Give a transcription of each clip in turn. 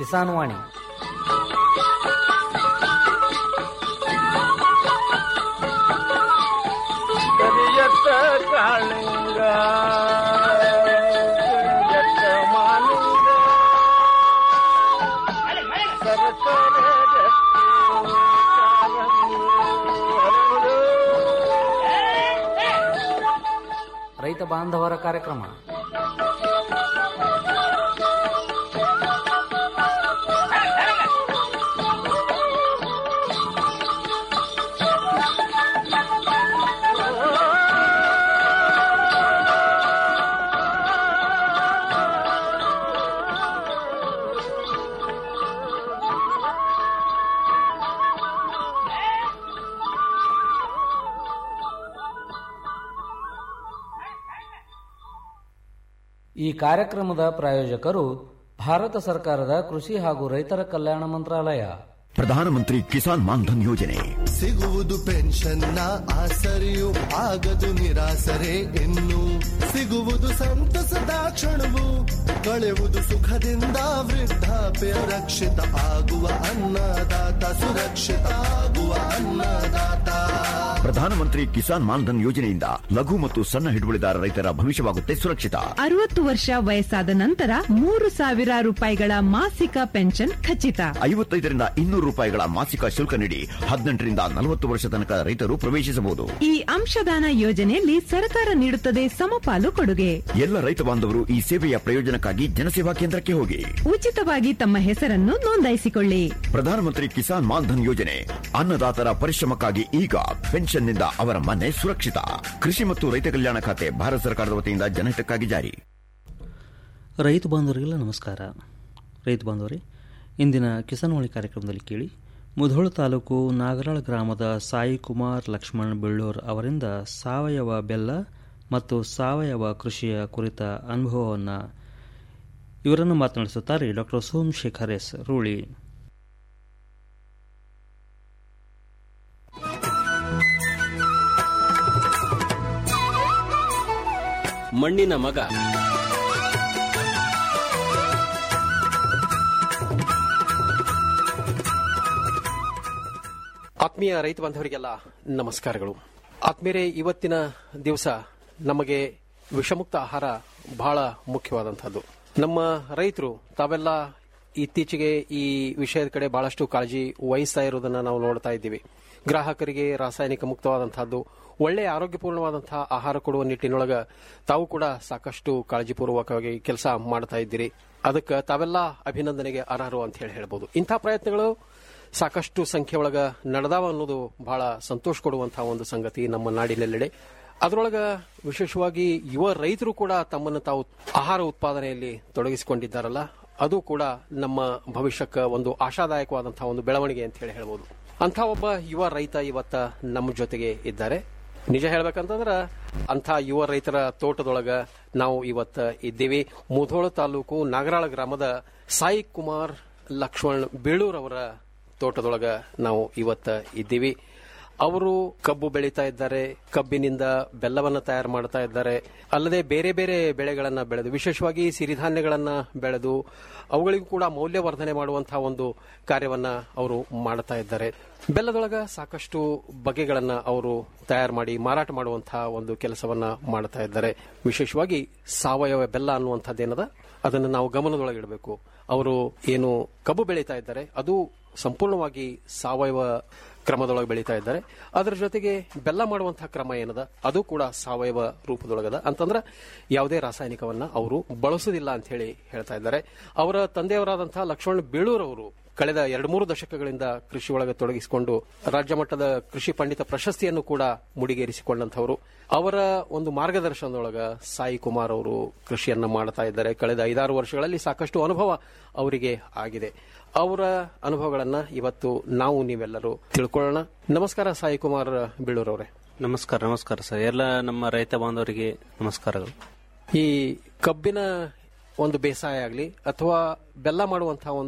ಕಿಸಾನ್ ವಾಣಿ ಕರಿಯತ್ತ ಕಾಳಿಂಗ ಕರಿಯತ್ತ ಮಾನಿಂಗ ಸರಸರ ಗಟ್ಟಿ ಕಾಲಂಗಿ ಹರಡು. ರೈತ ಬಾಂಧವರ ಕಾರ್ಯಕ್ರಮ ಈ ಕಾರ್ಯಕ್ರಮದ ಪ್ರಾಯೋಜಕರು ಭಾರತ ಸರ್ಕಾರದ ಕೃಷಿ ಹಾಗೂ ರೈತರ ಕಲ್ಯಾಣ ಮಂತ್ರಾಲಯ ಪ್ರಧಾನಮಂತ್ರಿ ಕಿಸಾನ್ ಮಾನ್ಧನ್ ಯೋಜನೆ ಸಿಗುವುದು ಪೆನ್ಷನ್ನ ಆಸರೆಯು ಆಗದು ನಿರಾಸರೆ ಇನ್ನು ಸಿಗುವುದು ಸಂತಸದ ಕ್ಷಣವು ಕಳೆಯುವುದು ಸುಖದಿಂದ ವೃದ್ಧಾಪ್ಯ ರಕ್ಷಿತ ಆಗುವ ಅನ್ನದಾತ ಸುರಕ್ಷಿತ ಆಗುವ ಅನ್ನದಾತ ಪ್ರಧಾನಮಂತ್ರಿ ಕಿಸಾನ್ ಮಾನ್ಧನ್ ಯೋಜನೆಯಿಂದ ಲಘು ಮತ್ತು ಸಣ್ಣ ಹಿಡುವಳಿದಾರ ರೈತರ ಭವಿಷ್ಯವಾಗುತ್ತೆ ಸುರಕ್ಷಿತ ಅರವತ್ತು ವರ್ಷ ವಯಸ್ಸಾದ ನಂತರ ಮೂರು ಸಾವಿರ ರೂಪಾಯಿಗಳ ಮಾಸಿಕ ಪೆನ್ಷನ್ ಖಚಿತ ಐವತ್ತೈದರಿಂದ ಇನ್ನೂರು ರೂಪಾಯಿಗಳ ಮಾಸಿಕ ಶುಲ್ಕ ನೀಡಿ ಹದಿನೆಂಟರಿಂದ ನಲವತ್ತು ವರ್ಷ ತನಕ ರೈತರು ಪ್ರವೇಶಿಸಬಹುದು ಈ ಅಂಶದಾನ ಯೋಜನೆಯಲ್ಲಿ ಸರ್ಕಾರ ನೀಡುತ್ತದೆ ಸಮಪಾಲು ಕೊಡುಗೆ ಎಲ್ಲ ರೈತ ಬಾಂಧವರು ಈ ಸೇವೆಯ ಪ್ರಯೋಜನಕ್ಕಾಗಿ ಜನಸೇವಾ ಕೇಂದ್ರಕ್ಕೆ ಹೋಗಿ ಉಚಿತವಾಗಿ ತಮ್ಮ ಹೆಸರನ್ನು ನೋಂದಾಯಿಸಿಕೊಳ್ಳಿ ಪ್ರಧಾನಮಂತ್ರಿ ಕಿಸಾನ್ ಮಾನ್ಧನ್ ಯೋಜನೆ ಅನ್ನದಾತರ ಪರಿಶ್ರಮಕ್ಕಾಗಿ ಈಗ ಪೆನ್ಷನ್ನಿಂದ ಅವರ ಮನೆ ಸುರಕ್ಷಿತ ಕೃಷಿ ಮತ್ತು ರೈತ ಕಲ್ಯಾಣ ಖಾತೆ ಭಾರತ ಸರ್ಕಾರದ ವತಿಯಿಂದ ಜನಹಿತಕ್ಕಾಗಿ ಜಾರಿ ರೈತ ಬಾಂಧವರಿಗೆಲ್ಲ ನಮಸ್ಕಾರ ರೈತ ಬಾಂಧವರೇ ಇಂದಿನ ಕಿಸಾನ್ವಾಣಿ ಕಾರ್ಯಕ್ರಮದಲ್ಲಿ ಕೇಳಿ ಮುಧೋಳ ತಾಲೂಕು ನಾಗರಾಳ ಗ್ರಾಮದ ಸಾಯಿ ಕುಮಾರ್ ಲಕ್ಷ್ಮಣ್ ಬೆಳ್ಳೂರ್ ಅವರಿಂದ ಸಾವಯವ ಬೆಲ್ಲ ಮತ್ತು ಸಾವಯವ ಕೃಷಿಯ ಕುರಿತ ಅನುಭವವನ್ನು ಇವರನ್ನು ಮಾತನಾಡಿಸುತ್ತಾರೆ ಡಾಕ್ಟರ್ ಸೋಮಶೇಖರ್ ಎಸ್ ರೂಳಿ ಮಣ್ಣಿನ ಮಗ ಆತ್ಮೀಯ ರೈತ ಬಾಂಧವರಿಗೆಲ್ಲ ನಮಸ್ಕಾರಗಳು ಆತ್ಮೀಯರೇ ಇವತ್ತಿನ ದಿವಸ ನಮಗೆ ವಿಷಮುಕ್ತ ಆಹಾರ ಬಹಳ ಮುಖ್ಯವಾದಂತಹದ್ದು ನಮ್ಮ ರೈತರು ತಾವೆಲ್ಲ ಇತ್ತೀಚೆಗೆ ಈ ವಿಷಯದ ಕಡೆ ಬಹಳಷ್ಟು ಕಾಳಜಿ ವಹಿಸ್ತಾ ಇರೋದನ್ನ ನಾವು ನೋಡ್ತಾ ಇದ್ದೀವಿ ಗ್ರಾಹಕರಿಗೆ ರಾಸಾಯನಿಕ ಮುಕ್ತವಾದಂತಹದ್ದು ಒಳ್ಳೆಯ ಆರೋಗ್ಯಪೂರ್ಣವಾದಂತಹ ಆಹಾರ ಕೊಡುವ ನಿಟ್ಟಿನೊಳಗ ತಾವು ಕೂಡ ಸಾಕಷ್ಟು ಕಾಳಜಿಪೂರ್ವಕವಾಗಿ ಕೆಲಸ ಮಾಡ್ತಾ ಇದ್ದೀರಿ ಅದಕ್ಕೆ ತಾವೆಲ್ಲ ಅಭಿನಂದನೆಗೆ ಅರ್ಹರು ಅಂತ ಹೇಳಿ ಹೇಳ್ಬೋದು ಇಂಥ ಪ್ರಯತ್ನಗಳು ಸಾಕಷ್ಟು ಸಂಖ್ಯೆ ಒಳಗ ನಡೆದಾವ ಅನ್ನೋದು ಬಹಳ ಸಂತೋಷ ಕೊಡುವಂತಹ ಒಂದು ಸಂಗತಿ ನಮ್ಮ ನಾಡಿನೆಲ್ಲೆಡೆ ಅದರೊಳಗ ವಿಶೇಷವಾಗಿ ಯುವ ರೈತರು ಕೂಡ ತಮ್ಮನ್ನು ತಾವು ಆಹಾರ ಉತ್ಪಾದನೆಯಲ್ಲಿ ತೊಡಗಿಸಿಕೊಂಡಿದ್ದಾರಲ್ಲ ಅದು ಕೂಡ ನಮ್ಮ ಭವಿಷ್ಯಕ್ಕೆ ಒಂದು ಆಶಾದಾಯಕವಾದಂತಹ ಒಂದು ಬೆಳವಣಿಗೆ ಅಂತ ಹೇಳಿ ಹೇಳ್ಬೋದು ಅಂಥ ಒಬ್ಬ ಯುವ ರೈತ ಇವತ್ತ ನಮ್ಮ ಜೊತೆಗೆ ಇದ್ದಾರೆ ನಿಜ ಹೇಳ್ಬೇಕಂತಂದ್ರ ಅಂಥ ಯುವ ರೈತರ ತೋಟದೊಳಗ ನಾವು ಇವತ್ತ ಇದ್ದೀವಿ ಮುಧೋಳ ತಾಲೂಕು ನಾಗರಾಳ ಗ್ರಾಮದ ಸಾಯಿ ಕುಮಾರ್ ಲಕ್ಷ್ಮಣ್ ಬೇಳೂರ್ ಅವರ ತೋಟದೊಳಗ ನಾವು ಇವತ್ತ ಇದ್ದೀವಿ ಅವರು ಕಬ್ಬು ಬೆಳೀತಾ ಇದ್ದಾರೆ ಕಬ್ಬಿನಿಂದ ಬೆಲ್ಲವನ್ನ ತಯಾರು ಮಾಡ್ತಾ ಇದ್ದಾರೆ ಅಲ್ಲದೆ ಬೇರೆ ಬೇರೆ ಬೆಳೆಗಳನ್ನ ಬೆಳೆದು ವಿಶೇಷವಾಗಿ ಸಿರಿಧಾನ್ಯಗಳನ್ನ ಬೆಳೆದು ಅವುಗಳಿಗೂ ಕೂಡ ಮೌಲ್ಯವರ್ಧನೆ ಮಾಡುವಂತಹ ಒಂದು ಕಾರ್ಯವನ್ನ ಅವರು ಮಾಡ್ತಾ ಇದ್ದಾರೆ ಬೆಲ್ಲದೊಳಗ ಸಾಕಷ್ಟು ಬಗೆಗಳನ್ನ ಅವರು ತಯಾರು ಮಾಡಿ ಮಾರಾಟ ಮಾಡುವಂತಹ ಒಂದು ಕೆಲಸವನ್ನ ಮಾಡ್ತಾ ಇದ್ದಾರೆ ವಿಶೇಷವಾಗಿ ಸಾವಯವ ಬೆಲ್ಲ ಅನ್ನುವಂಥದ್ದೇನದ ಅದನ್ನು ನಾವು ಗಮನದೊಳಗಿಡಬೇಕು ಅವರು ಏನು ಕಬ್ಬು ಬೆಳೀತಾ ಇದ್ದಾರೆ ಅದು ಸಂಪೂರ್ಣವಾಗಿ ಸಾವಯವ ಕ್ರಮದೊಳಗೆ ಬೆಳೀತಾ ಇದ್ದಾರೆ ಅದರ ಜೊತೆಗೆ ಬೆಲ್ಲ ಮಾಡುವಂತಹ ಕ್ರಮ ಏನದ ಅದು ಕೂಡ ಸಾವಯವ ರೂಪದೊಳಗದ ಅಂತಂದ್ರೆ ಯಾವುದೇ ರಾಸಾಯನಿಕವನ್ನ ಅವರು ಬಳಸುವುದಿಲ್ಲ ಅಂತ ಹೇಳಿ ಹೇಳ್ತಾ ಇದ್ದಾರೆ ಅವರ ತಂದೆಯವರಾದಂತಹ ಲಕ್ಷ್ಮಣ್ ಬೇಳೂರ್ ಅವರು ಕಳೆದ ಎರಡು ಮೂರು ದಶಕಗಳಿಂದ ಕೃಷಿ ಒಳಗೆ ತೊಡಗಿಸಿಕೊಂಡು ರಾಜ್ಯ ಮಟ್ಟದ ಕೃಷಿ ಪಂಡಿತ ಪ್ರಶಸ್ತಿಯನ್ನು ಕೂಡ ಮುಡಿಗೇರಿಸಿಕೊಂಡಂತವರು ಅವರ ಒಂದು ಮಾರ್ಗದರ್ಶನದೊಳಗ ಸಾಯಿ ಕುಮಾರ್ ಅವರು ಕೃಷಿಯನ್ನ ಮಾಡ್ತಾ ಇದ್ದಾರೆ ಕಳೆದ ಐದಾರು ವರ್ಷಗಳಲ್ಲಿ ಸಾಕಷ್ಟು ಅನುಭವ ಅವರಿಗೆ ಆಗಿದೆ ಅವರ ಅನುಭವಗಳನ್ನ ಇವತ್ತು ನಾವು ನೀವೆಲ್ಲರೂ ತಿಳ್ಕೊಳ್ಳೋಣ ನಮಸ್ಕಾರ ಸಾಯಿ ಕುಮಾರ್ ಬೀಳೂರ್ ಅವರೇ ನಮಸ್ಕಾರ ನಮಸ್ಕಾರ ಸರ್ ಎಲ್ಲ ನಮ್ಮ ರೈತ ಬಾಂಧವರಿಗೆ ನಮಸ್ಕಾರಗಳು ಈ ಕಬ್ಬಿನ ಒಂದು ಬೇಸಾಯ ಆಗಲಿ ಅಥವಾ ಬೆಲ್ಲ ಮಾಡುವಂತಹ ಒಂದು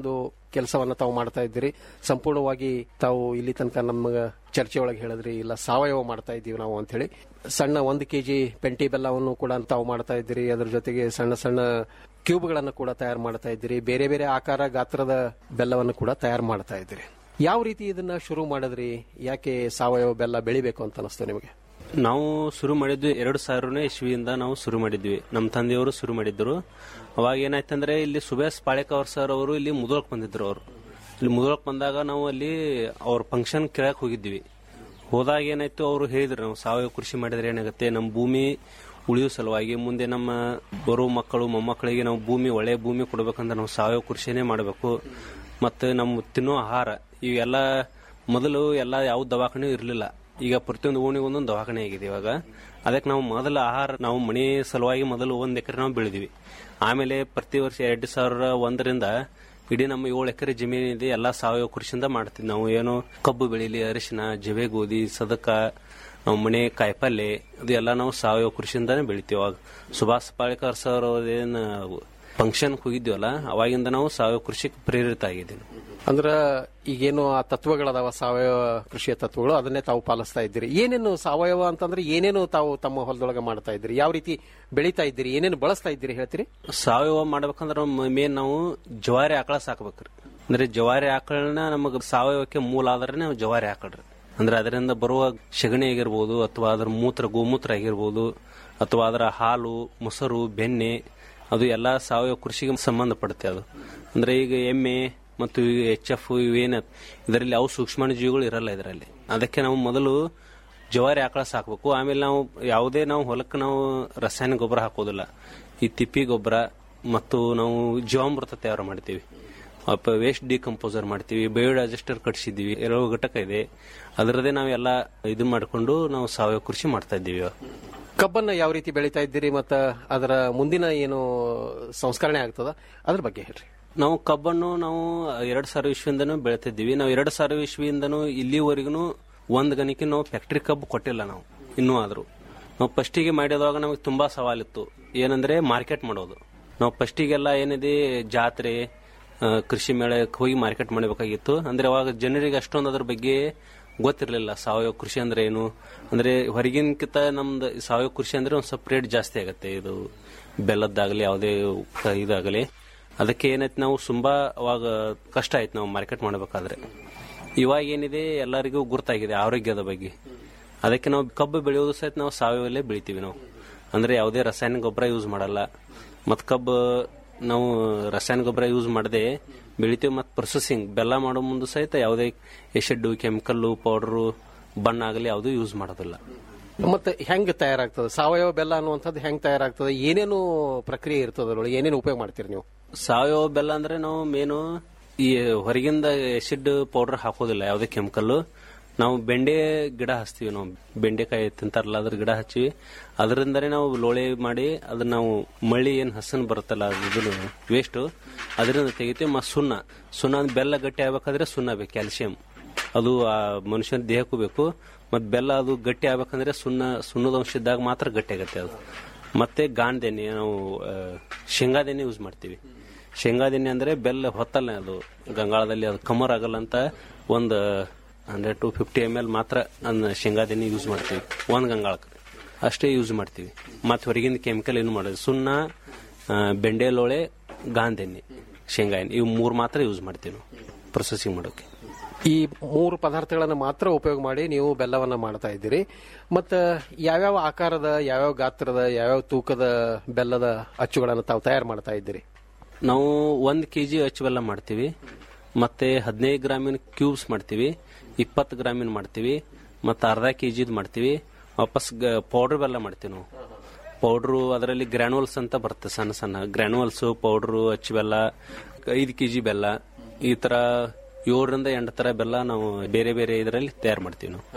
ಕೆಲಸವನ್ನ ತಾವು ಮಾಡ್ತಾ ಇದ್ದೀರಿ ಸಂಪೂರ್ಣವಾಗಿ ತಾವು ಇಲ್ಲಿ ತನಕ ನಮ್ಮ ಚರ್ಚೆಯೊಳಗೆ ಹೇಳಿದ್ರಿ ಇಲ್ಲ ಸಾವಯವ ಮಾಡ್ತಾ ಇದ್ದೀವಿ ನಾವು ಅಂತ ಹೇಳಿ ಸಣ್ಣ ಒಂದು ಕೆಜಿ ಪೆಂಟಿ ಬೆಲ್ಲವನ್ನು ಕೂಡ ತಾವು ಮಾಡ್ತಾ ಇದ್ದೀರಿ ಅದ್ರ ಜೊತೆಗೆ ಸಣ್ಣ ಸಣ್ಣ ಕ್ಯೂಬ್ಗಳನ್ನು ಕೂಡ ತಯಾರು ಮಾಡ್ತಾ ಇದ್ದೀರಿ ಬೇರೆ ಬೇರೆ ಆಕಾರ ಗಾತ್ರದ ಬೆಲ್ಲವನ್ನು ಕೂಡ ತಯಾರು ಮಾಡ್ತಾ ಇದ್ದೀರಿ ಯಾವ ರೀತಿ ಇದನ್ನ ಶುರು ಮಾಡಿದ್ರಿ ಯಾಕೆ ಸಾವಯವ ಬೆಲ್ಲ ಬೆಳಿಬೇಕು ಅಂತ ಅನಿಸ್ತು ನಿಮಗೆ ನಾವು ಶುರು ಮಾಡಿದ್ವಿ ಎರಡು ಸಾವಿರನೇ ಇಸ್ವಿಯಿಂದ ನಾವು ಶುರು ಮಾಡಿದ್ವಿ ನಮ್ಮ ತಂದೆಯವರು ಶುರು ಮಾಡಿದ್ರು ಅವಾಗ ಏನಾಯ್ತಂದ್ರೆ ಇಲ್ಲಿ ಸುಬೇಶ್ ಪಾಳೇಕರ್ ಸರ್ ಅವರು ಇಲ್ಲಿ ಮುದೋಳಕ್ ಬಂದಿದ್ರು ಅವರು ಇಲ್ಲಿ ಮುದೋಳಕ್ ಬಂದಾಗ ನಾವು ಅಲ್ಲಿ ಅವ್ರ ಫಂಕ್ಷನ್ ಕೇಳಕ್ ಹೋಗಿದ್ವಿ ಹೋದಾಗ ಏನಾಯ್ತು ಅವರು ಹೇಳಿದ್ರು ನಾವು ಸಾವಯವ ಕೃಷಿ ಮಾಡಿದ್ರೆ ಏನಾಗುತ್ತೆ ನಮ್ಮ ಭೂಮಿ ಉಳಿಯೋ ಸಲುವಾಗಿ ಮುಂದೆ ನಮ್ಮ ಬರೋ ಮಕ್ಕಳು ಮೊಮ್ಮಕ್ಕಳಿಗೆ ನಾವು ಭೂಮಿ ಒಳ್ಳೆ ಭೂಮಿ ಕೊಡ್ಬೇಕಂದ್ರೆ ನಾವು ಸಾವಯವ ಕೃಷಿನೇ ಮಾಡಬೇಕು ಮತ್ತು ನಮ್ಮ ತಿನ್ನೋ ಆಹಾರ ಇವೆಲ್ಲ ಮೊದಲು ಎಲ್ಲ ಯಾವ ದವಾಖಾನೆ ಇರಲಿಲ್ಲ ಈಗ ಪ್ರತಿಯೊಂದು ಓಣಿಗೆ ಒಂದೊಂದು ದವಾಖಾನೆ ಆಗಿದೆ ಇವಾಗ ಅದಕ್ಕೆ ನಾವು ಮೊದಲ ಆಹಾರ ನಾವು ಮನೆ ಸಲುವಾಗಿ ಮೊದಲು ಒಂದ್ ಎಕರೆ ನಾವು ಬೆಳೆದಿವಿ ಆಮೇಲೆ ಪ್ರತಿ ವರ್ಷ ಎರಡು ಸಾವಿರ ಒಂದರಿಂದ ಇಡೀ ನಮ್ಮ ಏಳು ಎಕರೆ ಜಮೀನಿದೆ ಎಲ್ಲ ಸಾವಯವ ಕೃಷಿಯಿಂದ ಮಾಡ್ತೀವಿ ನಾವು ಏನು ಕಬ್ಬು ಬೆಳೀಲಿ ಅರಿಶಿನ ಜವೆ ಗೋಧಿ ಸದಕ ನಾವು ಮನೆ ಕಾಯಿಪಲ್ಲೆ ಅದು ಎಲ್ಲ ನಾವು ಸಾವಯವ ಕೃಷಿಯಿಂದಾನೇ ಬೆಳಿತೀವಿ ಅವಾಗ ಸುಭಾಷ್ ಪಾಳೇಕರ್ ಸರ್ ಅವ್ರದೇನು ಫಂಕ್ಷನ್ ಹೋಗಿದ್ವಲ್ಲ ಅವಾಗಿಂದ ನಾವು ಸಾವಯವ ಕೃಷಿಗೆ ಪ್ರೇರಿತ ಆಗಿದ್ದೀವಿ ಅಂದ್ರ ಈಗೇನು ಆ ತತ್ವಗಳದಾವ ಸಾವಯವ ಕೃಷಿಯ ತತ್ವಗಳು ಅದನ್ನೇ ತಾವು ಪಾಲಿಸ್ತಾ ಇದ್ದೀರಿ ಏನೇನು ಸಾವಯವ ಅಂತಂದ್ರೆ ಏನೇನು ತಾವು ತಮ್ಮ ಹೊಲದೊಳಗೆ ಮಾಡ್ತಾ ಇದ್ದೀರಿ ಯಾವ ರೀತಿ ಬೆಳೀತಾ ಇದ್ದೀರಿ ಏನೇನು ಬಳಸ್ತಾ ಇದ್ದೀರಿ ಹೇಳ್ತೀರಿ ಸಾವಯವ ಮಾಡ್ಬೇಕಂದ್ರ ಮೇನ್ ನಾವು ಜವಾರಿ ಆಕಳ ಸಾಕ್ಬೇಕ್ರಿ ಅಂದ್ರೆ ಜವಾರಿ ಆಕಳನ ನಮಗ ಸಾವಯವಕ್ಕೆ ಮೂಲ ಆದ್ರೆ ನಾವು ಜವಾರಿ ಆಕಳ್ರಿ ಅಂದ್ರೆ ಅದರಿಂದ ಬರುವ ಸಗಣಿ ಆಗಿರ್ಬೋದು ಅಥವಾ ಅದರ ಮೂತ್ರ ಗೋಮೂತ್ರ ಆಗಿರ್ಬೋದು ಅಥವಾ ಅದರ ಹಾಲು ಮೊಸರು ಬೆಣ್ಣೆ ಅದು ಎಲ್ಲ ಸಾವಯವ ಕೃಷಿಗೆ ಸಂಬಂಧಪಡುತ್ತೆ ಅದು ಅಂದ್ರೆ ಈಗ ಎಮ್ಮೆ ಮತ್ತು ಎಚ್ ಎಫ್ ಇವೇನ ಇದರಲ್ಲಿ ಅವು ಸೂಕ್ಷ್ಮಾಣು ಜೀವಿಗಳು ಇರಲ್ಲ ಇದರಲ್ಲಿ ಅದಕ್ಕೆ ನಾವು ಮೊದಲು ಜವಾರಿ ಆಕಳ ಸಾಕಬೇಕು ಆಮೇಲೆ ನಾವು ಯಾವುದೇ ನಾವು ಹೊಲಕ್ಕೆ ನಾವು ರಾಸಾಯನಿಕ ಗೊಬ್ಬರ ಹಾಕೋದಿಲ್ಲ ಈ ತಿಪ್ಪಿ ಗೊಬ್ಬರ ಮತ್ತು ನಾವು ಜೀವಾಮೃತ ತಯಾರು ಮಾಡ್ತೀವಿ ವೇಸ್ಟ್ ಡಿಕಂಪೋಸರ್ ಮಾಡ್ತೀವಿ ಬಯೋಡೈಜೆಸ್ಟರ್ ಕಟ್ಸಿದ್ದೀವಿ ಎರಡು ಘಟಕ ಇದೆ ಅದರದೇ ನಾವೆಲ್ಲ ಇದು ಮಾಡಿಕೊಂಡು ನಾವು ಸಾವಯವ ಕೃಷಿ ಮಾಡ್ತಾ ಇದ್ದೀವಿ ಇವಾಗ. ಕಬ್ಬನ್ನ ಯಾವ ರೀತಿ ಬೆಳೀತಾ ಇದ್ದೀರಿ ಮತ್ತ ಅದರ ಮುಂದಿನ ಏನು ಸಂಸ್ಕರಣೆ ಆಗ್ತದ ಅದ್ರ ಬಗ್ಗೆ ಹೇಳ್ರಿ ನಾವು ಕಬ್ಬನ್ನು ನಾವು ಎರಡ್ ಸಾವಿರ ಇಸ್ವಿಯಿಂದನೂ ಬೆಳೆತಿದ್ದೀವಿ ನಾವು ಎರಡ್ ಸಾವಿರ ಇಸ್ವಿಯಿಂದನೂ ಇಲ್ಲಿವರೆಗೂ ಒಂದ್ ಗಣಿಕೆ ನಾವು ಫ್ಯಾಕ್ಟರಿ ಕಬ್ಬು ಕೊಟ್ಟಿಲ್ಲ ನಾವು ಇನ್ನೂ ಆದ್ರೂ ನಾವು ಫಸ್ಟಿಗೆ ಮಾಡಿದಾಗ ನಮಗೆ ತುಂಬಾ ಸವಾಲಿತ್ತು ಏನಂದ್ರೆ ಮಾರ್ಕೆಟ್ ಮಾಡೋದು ನಾವು ಫಸ್ಟಿಗೆಲ್ಲ ಏನಿದೆ ಜಾತ್ರೆ ಆ, ಕೃಷಿ ಮೇಳಕ್ಕೆ ಹೋಗಿ ಮಾರ್ಕೆಟ್ ಮಾಡಬೇಕಾಗಿತ್ತು ಅಂದ್ರೆ ಅವಾಗ ಜನರಿಗೆ ಅಷ್ಟೊಂದು ಅದ್ರ ಬಗ್ಗೆ ಗೊತ್ತಿರಲಿಲ್ಲ ಸಾವಯವ ಕೃಷಿ ಅಂದ್ರೆ ಏನು ಅಂದ್ರೆ ಹೊರಗಿನಕಿಂತ ನಮ್ದು ಸಾವಯವ ಕೃಷಿ ಅಂದ್ರೆ ಒಂದು ಸ್ವಲ್ಪ ರೇಟ್ ಜಾಸ್ತಿ ಆಗುತ್ತೆ ಇದು ಬೆಲ್ಲದ್ದಾಗಲಿ ಯಾವುದೇ ಕ- ಇದಾಗಲಿ ಅದಕ್ಕೆ ಏನೈತೆ ನಾವು ತುಂಬಾ ಅವಾಗ ಕಷ್ಟ ಆಯ್ತು ನಾವು ಮಾರ್ಕೆಟ್ ಮಾಡಬೇಕಾದ್ರೆ ಇವಾಗ ಏನಿದೆ ಎಲ್ಲರಿಗೂ ಗುರ್ತಾಗಿದೆ ಆರೋಗ್ಯದ ಬಗ್ಗೆ ಅದಕ್ಕೆ ನಾವು ಕಬ್ಬು ಬೆಳೆಯೋದು ಸಹಿತ ನಾವು ಸಾವಯವಲ್ಲೇ ಬೆಳಿತೀವಿ ನಾವು ಅಂದ್ರೆ ಯಾವುದೇ ರಾಸಾಯನಿಕ ಗೊಬ್ಬರ ಯೂಸ್ ಮಾಡಲ್ಲ ಮತ್ತು ಕಬ್ಬು ನಾವು ರಾಸಾಯನಿಕ ಗೊಬ್ಬರ ಯೂಸ್ ಮಾಡದೆ ಬೆಳಿತೀವಿ ಮತ್ತು ಪ್ರೊಸೆಸಿಂಗ್ ಬೆಲ್ಲ ಮಾಡೋ ಮುಂದೆ ಸಹಿತ ಯಾವುದೇ ಎಸಿಡ್ ಕೆಮಿಕಲ್ಲು ಪೌಡರು ಬಣ್ಣ ಆಗಲಿ ಯಾವುದೂ ಯೂಸ್ ಮಾಡೋದಿಲ್ಲ ಮತ್ತೆ ಹೆಂಗ್ ತಯಾರಾಗ್ತದೆ ಸಾವಯವ ಬೆಲ್ಲ ಅನ್ನುವಂಥದ್ದು ಹೆಂಗ್ ತಯಾರಾಗ್ತದೆ ಏನೇನು ಪ್ರಕ್ರಿಯೆ ಇರ್ತದೆ ಅದ್ರೊಳಗೆ ಏನೇನು ಉಪಯೋಗ ಮಾಡ್ತೀರಿ ನೀವು ಸಾವಯವ ಬೆಲ್ಲ ಅಂದ್ರೆ ನಾವು ಮೇನು ಈ ಹೊರಗಿಂದ ಎಸಿಡ್ ಪೌಡರ್ ಹಾಕೋದಿಲ್ಲ ಯಾವುದೇ ಕೆಮಿಕಲ್ ನಾವು ಬೆಂಡೆ ಗಿಡ ಹಚ್ತೀವಿ ನಾವು ಬೆಂಡೆಕಾಯಿ ತಿಂತಾರಲ್ಲ ಅದ್ರ ಗಿಡ ಹಚ್ಚಿವಿ ಅದರಿಂದನೇ ನಾವು ಲೋಳೆ ಮಾಡಿ ಅದನ್ನ ನಾವು ಮಳ್ಳಿ ಏನ್ ಹಸನ್ ಬರುತ್ತಲ್ಲ ಇದನ್ನು ವೇಸ್ಟ್ ಅದರಿಂದ ತೆಗಿತೀವಿ ಮತ್ತು ಸುಣ್ಣ ಸುಣ್ಣ ಅಂದ್ರೆ ಬೆಲ್ಲ ಗಟ್ಟಿ ಆಗ್ಬೇಕಾದ್ರೆ ಸುಣ್ಣ ಬೇಕು ಕ್ಯಾಲ್ಸಿಯಂ ಅದು ಆ ಮನುಷ್ಯನ ದೇಹಕ್ಕೂ ಬೇಕು ಮತ್ತು ಬೆಲ್ಲ ಅದು ಗಟ್ಟಿ ಆಗ್ಬೇಕಂದ್ರೆ ಸುಣ್ಣ ಸುಣ್ಣದ ಅಂಶ ಇದ್ದಾಗ ಮಾತ್ರ ಗಟ್ಟಿ ಆಗತ್ತೆ ಅದು ಮತ್ತೆ ಗಾಂಧೆಣ್ಣೆ ನಾವು ಆ, ಶೇಂಗಾದೆಣ್ಣೆ ಯೂಸ್ ಮಾಡ್ತೀವಿ ಶೇಂಗಾದೆಣ್ಣೆ ಅಂದ್ರೆ ಬೆಲ್ಲ ಹೊತ್ತಲ್ಲ ಅದು ಗಂಗಾಳದಲ್ಲಿ ಅದು ಕಮರ್ ಆಗಲ್ಲ ಅಂತ ಒಂದು hundred to fifty M L ಮಾತ್ರ ಅದನ್ನ ಶೇಂಗಾದೆಣ್ಣೆ ಯೂಸ್ ಮಾಡ್ತೀವಿ ಒಂದು ಗಂಗಾಳಕ್ಕೆ ಅಷ್ಟೇ ಯೂಸ್ ಮಾಡ್ತೀವಿ ಮತ್ತೆ ಹೊರಗಿಂದ ಕೆಮಿಕಲ್ ಏನು ಮಾಡೋದು ಸುಣ್ಣ ಆ, ಬೆಂಡೆ ಲೋಳೆ ಗಾಂಧೆಣ್ಣೆ ಶೇಂಗಾ ಎಣ್ಣೆ ಇವು ಮೂರು ಮಾತ್ರ ಯೂಸ್ ಮಾಡ್ತೀವಿ ನಾವು ಪ್ರೊಸೆಸಿಂಗ್ ಮಾಡೋಕೆ ಈ ಮೂರು ಪದಾರ್ಥಗಳನ್ನು ಮಾತ್ರ ಉಪಯೋಗ ಮಾಡಿ ನೀವು ಬೆಲ್ಲವನ್ನ ಮಾಡ್ತಾ ಇದ್ದೀರಿ ಮತ್ತ ಯಾವ್ಯಾವ ಆಕಾರದ ಯಾವ್ಯಾವ ಗಾತ್ರದ ಯಾವ್ಯಾವ ತೂಕದ ಬೆಲ್ಲದ ಅಚ್ಚುಗಳನ್ನು ತಾವು ತಯಾರು ಮಾಡ್ತಾ ಇದ್ದೀರಿ ನಾವು ಒಂದು ಕೆ ಜಿ ಅಚ್ಚು ಬೆಲ್ಲ ಮಾಡ್ತೀವಿ ಮತ್ತೆ ಹದಿನೈದು ಗ್ರಾಮಿನ ಕ್ಯೂಬ್ಸ್ ಮಾಡ್ತೀವಿ ಇಪ್ಪತ್ತು ಗ್ರಾಮಿನ ಮಾಡ್ತೀವಿ ಮತ್ತೆ ಅರ್ಧ ಕೆ ಜಿದ್ ಮಾಡ್ತೀವಿ ವಾಪಸ್ ಪೌಡರ್ ಬೆಲ್ಲ ಮಾಡ್ತೀವಿ ನಾವು ಪೌಡ್ರು ಅದರಲ್ಲಿ ಗ್ರ್ಯಾನುವಲ್ಸ್ ಅಂತ ಬರುತ್ತೆ ಸಣ್ಣ ಸಣ್ಣ ಗ್ರ್ಯಾನುವಲ್ಸ್ ಪೌಡ್ರು ಅಚ್ಚು ಬೆಲ್ಲ ಐದು ಕೆ ಜಿ ಬೆಲ್ಲ ಈ ತರ ಏಳರಿಂದ ಎಂಟು ತರ ಬೆಲ್ಲ ನಾವು ಬೇರೆ ಬೇರೆ ಇದರಲ್ಲಿ ತಯಾರು ಮಾಡ್ತೀವಿ ನಾವು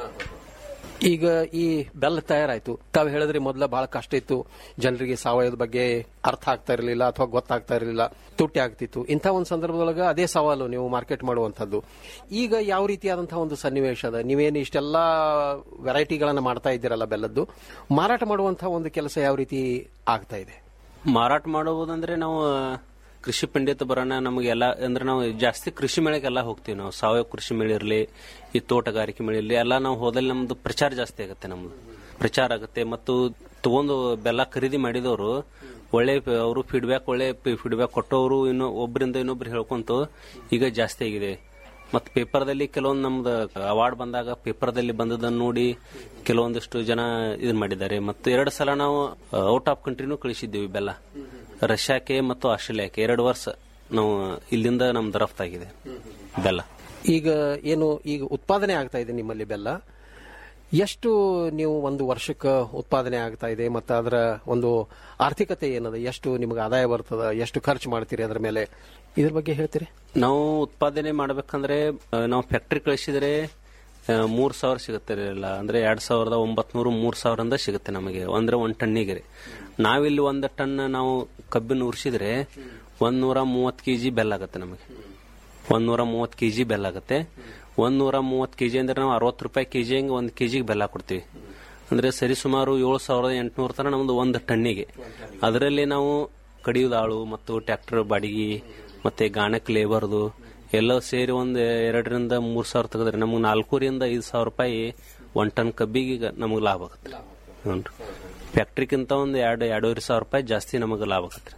ಈಗ ಈ ಬೆಲ್ಲ ತಯಾರಾಯ್ತು ತಾವು ಹೇಳಿದ್ರೆ ಮೊದಲ ಬಹಳ ಕಷ್ಟ ಇತ್ತು ಜನರಿಗೆ ಸಾವಯವದ ಬಗ್ಗೆ ಅರ್ಥ ಆಗ್ತಾ ಇರಲಿಲ್ಲ ಅಥವಾ ಗೊತ್ತಾಗ್ತಾ ಇರಲಿಲ್ಲ ತುಟ್ಟಿ ಆಗ್ತಿತ್ತು ಇಂಥ ಒಂದು ಸಂದರ್ಭದೊಳಗೆ ಅದೇ ಸವಾಲು ನೀವು ಮಾರ್ಕೆಟ್ ಮಾಡುವಂಥದ್ದು ಈಗ ಯಾವ ರೀತಿಯಾದಂತಹ ಒಂದು ಸನ್ನಿವೇಶ ಅದ ನೀವೇನು ಇಷ್ಟೆಲ್ಲ ವೆರೈಟಿಗಳನ್ನ ಮಾಡ್ತಾ ಇದ್ದೀರಲ್ಲ ಬೆಲ್ಲದ್ದು ಮಾರಾಟ ಮಾಡುವಂತಹ ಒಂದು ಕೆಲಸ ಯಾವ ರೀತಿ ಆಗ್ತಾ ಇದೆ ಮಾರಾಟ ಮಾಡುವುದಂದ್ರೆ ನಾವು ಕೃಷಿ ಪಂಡಿತ ಬರೋಣ ನಮಗೆಲ್ಲ ಅಂದ್ರೆ ನಾವು ಜಾಸ್ತಿ ಕೃಷಿ ಮೇಳಕ್ಕೆಲ್ಲ ಹೋಗ್ತೀವಿ ನಾವು ಸಾವಯವ ಕೃಷಿ ಮೇಳ ಇರಲಿ ಈ ತೋಟಗಾರಿಕೆ ಮೇಳ ಇರಲಿ ಎಲ್ಲ ನಾವು ಹೋದಲ್ಲಿ ನಮ್ದು ಪ್ರಚಾರ ಜಾಸ್ತಿ ಆಗುತ್ತೆ ನಮ್ದು ಪ್ರಚಾರ ಆಗುತ್ತೆ ಮತ್ತು ತಗೊಂಡು ಬೆಲ್ಲ ಖರೀದಿ ಮಾಡಿದವರು ಒಳ್ಳೆ ಅವರು ಫೀಡ್ಬ್ಯಾಕ್ ಒಳ್ಳೆ ಫೀಡ್ಬ್ಯಾಕ್ ಕೊಟ್ಟವರು ಇನ್ನು ಒಬ್ಬರಿಂದ ಇನ್ನೊಬ್ರು ಹೇಳ್ಕೊಂತು ಈಗ ಜಾಸ್ತಿ ಆಗಿದೆ ಮತ್ತು ಪೇಪರ್ದಲ್ಲಿ ಕೆಲವೊಂದು ನಮ್ದು ಅವಾರ್ಡ್ ಬಂದಾಗ ಪೇಪರ್ದಲ್ಲಿ ಬಂದದನ್ನು ನೋಡಿ ಕೆಲವೊಂದಿಷ್ಟು ಜನ ಇದನ್ ಮಾಡಿದ್ದಾರೆ ಮತ್ತು ಎರಡು ಸಲ ನಾವು ಔಟ್ ಆಫ್ ಕಂಟ್ರಿನೂ ಕಳಿಸಿದ್ದೀವಿ ಬೆಲ್ಲ ರಷ್ಯಾಕ್ಕೆ ಮತ್ತು ಆಸ್ಟ್ರೇಲಿಯಾಕ್ಕೆ ಎರಡು ವರ್ಷ ನಾವು ಇಲ್ಲಿಂದ ನಮ್ದು ರಫ್ತಾಗಿದೆ ಬೆಲ್ಲ ಈಗ ಏನು ಈಗ ಉತ್ಪಾದನೆ ಆಗ್ತಾ ಇದೆ ನಿಮ್ಮಲ್ಲಿ ಬೆಲ್ಲ ಎಷ್ಟು ನೀವು ಒಂದು ವರ್ಷಕ್ಕೆ ಉತ್ಪಾದನೆ ಆಗ್ತಾ ಇದೆ ಮತ್ತು ಅದರ ಒಂದು ಆರ್ಥಿಕತೆ ಏನದ ಎಷ್ಟು ನಿಮಗೆ ಆದಾಯ ಬರ್ತದ ಎಷ್ಟು ಖರ್ಚು ಮಾಡ್ತೀರಿ ಅದರ ಮೇಲೆ ಇದ್ರ ಬಗ್ಗೆ ಹೇಳ್ತೀರಿ ನಾವು ಉತ್ಪಾದನೆ ಮಾಡ್ಬೇಕಂದ್ರೆ ಆ, ನಾವು ಫ್ಯಾಕ್ಟ್ರಿ ಕಳಿಸಿದ್ರೆ ಆ, ಮೂರ್ ಸಾವಿರ ಸಿಗುತ್ತೆ ಇಲ್ಲ ಅಂದ್ರೆ ಎರಡ್ ಸಾವಿರದ ಒಂಬತ್ನೂರು ಮೂರ್ ಸಾವಿರದಿಂದ ಸಿಗುತ್ತೆ ನಮಗೆ ಅಂದ್ರೆ ಒಂದ್ ಟನ್ನಿಗೆ ರೀ ನಾವಿಲ್ಲಿ ಒಂದ್ ಟನ್ ನಾವು ಕಬ್ಬಿನ ಉರ್ಸಿದ್ರೆ ಒಂದ್ ನೂರ ಮೂವತ್ ಕೆಜಿ ಬೆಲ್ಲ ಆಗುತ್ತೆ ನಮಗೆ ಒಂದ್ ನೂರ ಮೂವತ್ ಕೆಜಿ ಬೆಲ್ಲ ಆಗುತ್ತೆ ಒಂದ್ ನೂರ ಮೂವತ್ ಕೆಜಿ ಅಂದ್ರೆ ನಾವು ಅರವತ್ತು ರೂಪಾಯಿ ಕೆಜಿ ಹಂಗೆ ಒಂದ್ ಕೆಜಿಗೆ ಬೆಲ್ಲ ಕೊಡ್ತೀವಿ ಅಂದ್ರೆ ಸರಿ ಸುಮಾರು ಏಳು ಸಾವಿರದ ಎಂಟುನೂರ ತರ ನಮ್ದು ಒಂದು ಟನ್ನಿಗೆ ಅದರಲ್ಲಿ ನಾವು ಕಡಿಯುದಾಳು ಮತ್ತು ಟ್ರ್ಯಾಕ್ಟರ್ ಬಾಡಿಗೆ ಮತ್ತೆ ಗಾಣಕ್ ಲೇಬರ್ದು ಎಲ್ಲ ಸೇರಿ ಒಂದು ಎರಡರಿಂದ ಮೂರ್ ಸಾವಿರ ತೆಗೆದ್ರೆ ನಮ್ಗೆ ನಾಲ್ಕೂರಿಂದ ಐದು ಸಾವಿರ ರೂಪಾಯಿ ಒನ್ ಟನ್ ಕಬ್ಬಿಗೆ ಈಗ ನಮಗೆ ಲಾಭ ಆಗುತ್ತೆ ಹ್ಞೂ ಫ್ಯಾಕ್ಟ್ರಿಗಿಂತ ಒಂದು ಎರಡು ಎರಡೂವರೆ ಸಾವಿರ ರೂಪಾಯಿ ಜಾಸ್ತಿ ನಮಗೆ ಲಾಭ ಆಗುತ್ತೆ